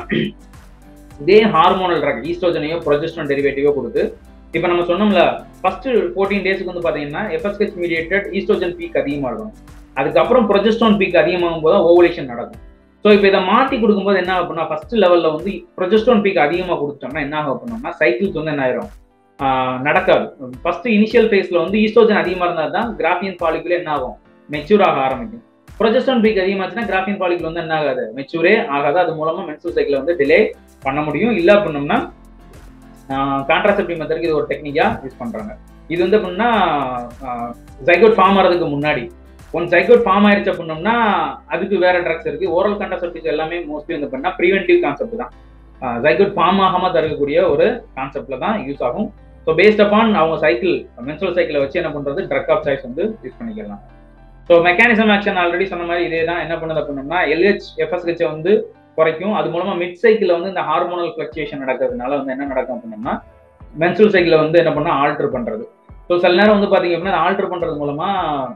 A: இதே ஹார்மோனல் ட்ரக் ஈஸ்ட்ரோஜனையோ ப்ரொஜெஸ்ட்ரான் டெரிவேட்டிவோ கொடுத்து இப்போ நம்ம சொன்னோம்ல ஃபர்ஸ்ட் ஃபோர்டீன் டேஸ்க்கு வந்து பார்த்தீங்கன்னா எஃப்எஸ்கெச் மீடியேட்டட் ஈஸ்ட்ரோஜன் பீக் அதிகமாக இருக்கும் அதுக்கப்புறம் ப்ரொஜெஸ்ட்ரான் பீக் அதிகமாகும் போது ஓவலேஷன் நடக்கும் ஸோ இப்போ இதை மாற்றி கொடுக்கும்போது என்ன ஆகும் அப்படின்னா ஃபர்ஸ்ட் லெவலில் வந்து ப்ரொஜெஸ்ட்ரான் பீக் அதிகமாக கொடுத்தோம்னா என்ன ஆகும் அப்படின்னா சைக்கிள்ஸ் வந்து என்ன ஆயிரும் ஆஹ் நடக்காது ஃபர்ஸ்ட் இனிஷியல் ஃபேஸ்ல வந்து ஈஸ்ட்ரோஜன் அதிகமாக இருந்தால் தான் கிராஃபியன் பாலிகுல என்ன ஆகும் மெச்சூர் ஆக ஆரம்பிக்கும் ப்ரொஜெஸ்ட்ரான் பீக் அதிகமாச்சுன்னா கிராஃபியன் பாலிகுல் வந்து என்ன ஆகாது மெச்சூரே ஆகாது அது மூலமா மென்சுரல் சைக்கிள் வந்து டிலே பண்ண முடியும் இல்ல அப்படின்னோம்னா கான்ட்ராசெப்டிவ் மெத்தடுக்கு இது ஒரு டெக்னிக்கா யூஸ் பண்றாங்க இது வந்து அப்படின்னா ஜைகோட் ஃபார்ம் ஆகிறதுக்கு முன்னாடி ஒன் ஜைகோட் ஃபார்ம் ஆயிருச்சு அப்படின்னோம்னா அதுக்கு வேற ட்ரக்ஸ் இருக்கு ஓரல் கான்ட்ராசெப்டிவ்ஸ் எல்லாமே மோஸ்ட்லி வந்து பண்ணா ப்ரிவென்டிவ் கான்செப்ட் தான் ஜைகோட் ஃபார்ம் ஆகாம தடுக்கக்கூடிய ஒரு கான்செப்ட்ல தான் யூஸ் ஆகும் ஸோ பேஸ்ட் அப்பான் அவங்க சைக்கிள் மென்சுரல் சைக்கிளை வச்சு என்ன பண்றது ட்ரக் ஆஃப் சாய்ஸ் வந்து யூஸ் பண்ணிக்கலாம் ஸோ மெக்கானிசம் ஆக்ஷன் ஆல்ரெடி சொன்ன மாதிரி இதே தான் என்ன பண்ணுது அப்படின்னோம்னா எல்ஹெச் எஃப்எஸ்ஹெச் வந்து குறைக்கும் அது மூலமா மிட் சைக்கிள் வந்து இந்த ஹார்மோனல் ஃபிளக்சுவேஷன் நடக்கிறதுனால வந்து என்ன நடக்கும் அப்படின்னோம்னா மென்சுரல் சைக்கிளை வந்து என்ன பண்ணா ஆல்டர் பண்றது ஸோ சில நேரம் வந்து பாத்தீங்க அப்படின்னா ஆல்டர் பண்றது மூலமா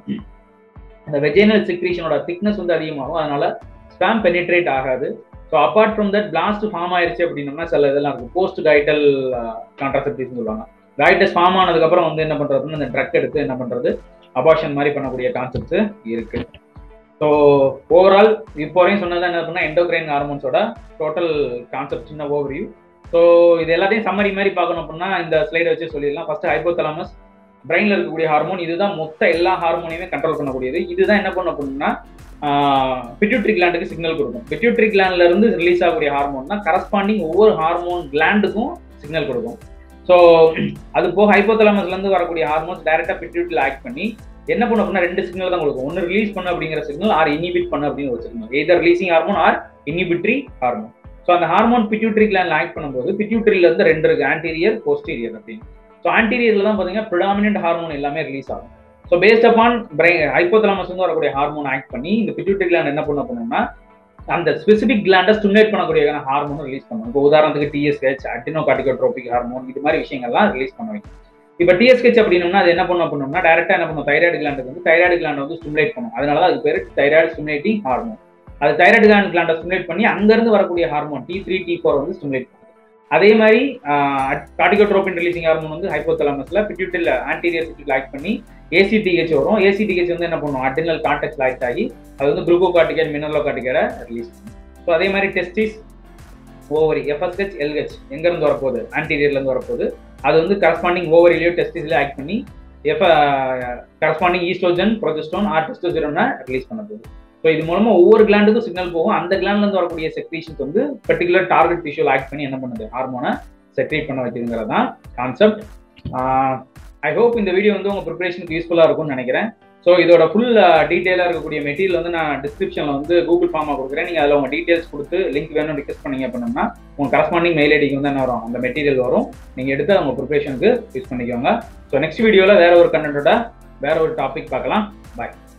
A: இந்த வெஜைனல் செக்ரீஷனோட திக்னஸ் வந்து அதிகமாகும் அதனால ஸ்பேம் பெனிட்ரேட் ஆகாது so apart from that blast form ஆயிருச்சு அப்படின்னோம்னா சில இதெல்லாம் இருக்கும் போஸ்ட் கைட்டல் கான்ட்ராசெப்டிவ்ஸ் சொல்லுவாங்க கைட்டஸ் ஃபார்ம் ஆனதுக்கப்புறம் வந்து என்ன பண்றது அப்படின்னா இந்த ட்ரக் எடுத்து என்ன பண்றது அபார்ஷன் மாதிரி பண்ணக்கூடிய கான்செப்ட்ஸ் இருக்கு ஸோ ஓவரால் இப்போ வரையும் சொன்னது என்ன பண்ணா எண்டோக்ரைன் ஹார்மோன்ஸோட டோட்டல் கான்செப்ட் சின்ன ஓவர்வியூ ஸோ இது எல்லாத்தையும் சம்மரி மாதிரி பார்க்கணும் அப்படின்னா இந்த ஸ்லைடை வச்சு சொல்லிடலாம் ஃபர்ஸ்ட் ஹைப்போதலாமஸ் பிரெயின்ல இருக்கக்கூடிய ஹார்மோன் இதுதான் மொத்த எல்லா ஹார்மோனையுமே கண்ட்ரோல் பண்ணக்கூடியது இதுதான் என்ன பண்ணும் அப்படின்னா பிட்யூட்ரி கிளாண்டுக்கு சிக்னல் கொடுக்கும் பிட்யூட்ரி கிளாண்ட்ல இருந்து ரிலீஸ் ஆகக்கூடிய ஹார்மோன் தான் கரஸ்பாண்டிங் ஒவ்வொரு ஹார்மோன் கிளாண்டுக்கும் சிக்னல் கொடுக்கும் ஸோ அது போக ஹைப்போதலாமஸ்ல இருந்து வரக்கூடிய ஹார்மோன்ஸ் டைரக்டா பிட்யூட்ரியில் ஆக்ட் பண்ணி என்ன பண்ணும் அப்படின்னா ரெண்டு சிக்னல் தான் கொடுக்கும் ஒன்று ரிலீஸ் பண்ண அப்படிங்கிற சிக்னல் ஆர் இனிபிட் பண்ண அப்படிங்கிற ஒரு signal either releasing hormone or inhibitory hormone so அந்த ஹார்மோன் பிட்யூட்ரி கிளாண்ட்ல ஆக்ட் பண்ணும்போது பிட்யூட்ரியில இருந்து ரெண்டு இருக்கு ஆன்டீரியர் போஸ்டீரியர் அப்படின்னு ஸோ ஆன்டீரியர்ல தான் பார்த்தீங்கன்னா ப்ரிடாமினன்ட் ஹார்மோன் எல்லாமே ரிலீஸ் ஆகும் so based upon brain hypothalamus வந்து வரக்கூடிய ஹார்மோன் ஆக்ட் பண்ணி இந்த பிட்யூட்ரி கிளாண்ட் என்ன பண்ண பண்ணணும்னா அந்த ஸ்பெசிபிக் கிளாண்டை ஸ்டிமுலேட் பண்ணக்கூடிய ஹார்மோன் ரிலீஸ் பண்ணும் இப்போ உதாரணத்துக்கு டிஎஸ்ஹெச் அட்டினோ கார்டிகோட்ரோபிக் ஹார்மோன் இது மாதிரி விஷயங்கள்லாம் ரிலீஸ் பண்ண வைக்கும்
B: இப்போ டிஎஸ்கெச் அப்படின்னோம்னா அது என்ன பண்ணும் அப்படின்னோம்னா டேரக்டா என்ன பண்ணும் தைராய்டு கிளாண்டுக்கு வந்து தைராய்டு கிளாண்ட் வந்து ஸ்டிமுலேட் பண்ணும் அதனால தான் அது பேர் தைராய்டு ஸ்டிமுலேட்டிங் ஹார்மோன் அது தைராய்டு கிளாண்ட் கிளாண்டை ஸ்டிமுலேட் பண்ணி அங்கிருந்து வரக்கூடிய hormone T three T four வந்து ஸ்டிமுலேட் பண்ணும் அதே மாதிரி கார்டிகோட்ரோபின் ரிலீசிங் ஹார்மோன் வந்து ஹைப்போதலமஸ்ல பிட்யூட்டில் ஆன்டீரியர் சிட்டில் ஆக்ட் பண்ணி ஏசிடிஹெச் வரும் ஏசிடிஹெச் வந்து என்ன பண்ணும் அடினல் கான்டெக்ட் ஆக்ட் ஆகி அது வந்து குளுக்கோகார்டிகேட் மினரலோகார்டிகேட ரிலீஸ் பண்ணும் ஸோ அதே மாதிரி டெஸ்டிஸ் ஓவரி எஃப்எஸ்ஹெச் எல்ஹெச் எங்க இருந்து வரப்போகுது ஆன்டீரியர்ல இருந்து வரப்போகுது அது வந்து கரஸ்பாண்டிங் ஓவரிலையோ டெஸ்டிஸ்ல ஆக்ட் பண்ணி F corresponding oestrogen progesterone or டெஸ்டோஜெரோனை ரிலீஸ் பண்ண போகுது ஸோ இது மூலமா ஒவ்வொரு கிளாண்டுக்கும் சிக்னல் போகும் அந்த கிளாண்ட்ல இருந்து வரக்கூடிய செக்ரீஷன்ஸ் வந்து பர்டிகுலர் டார்கெட் டிஷ்யூல ஆக்ட் பண்ணி என்ன பண்ணுது ஹார்மோனை செக்ரேட் பண்ண வைக்கிறதுங்கிறது தான் கான்செப்ட் ஐ ஹோப் இந்த வீடியோ வந்து உங்க ப்ரிப்பரேஷனுக்கு யூஸ்ஃபுல்லா இருக்கும்னு நினைக்கிறேன் ஸோ இதோட ஃபுல் டீட்டெயிலாக இருக்கக்கூடிய மெட்டீரியல் வந்து நான் டிஸ்கிரிப்ஷனில் வந்து கூகுள் ஃபார்மாக கொடுக்குறேன் நீங்கள் அதில் உங்கள் டீட்டெயில்ஸ் கொடுத்து லிங்க் வேணும் ரிக்வெஸ்ட் பண்ணீங்க அப்படின்னா உங்கள் கரஸ்பாண்டிங் மெயில் ஐடிக்கு வந்து என்ன வரும் அந்த மெட்டீரியல் வரும் நீங்கள் எடுத்து உங்கள் ப்ரிப்பரேஷனுக்கு யூஸ் பண்ணிக்கோங்க ஸோ நெக்ஸ்ட் வீடியோவில் வேற ஒரு கண்டென்ட்டோட வேற ஒரு டாபிக் பார்க்கலாம் பாய்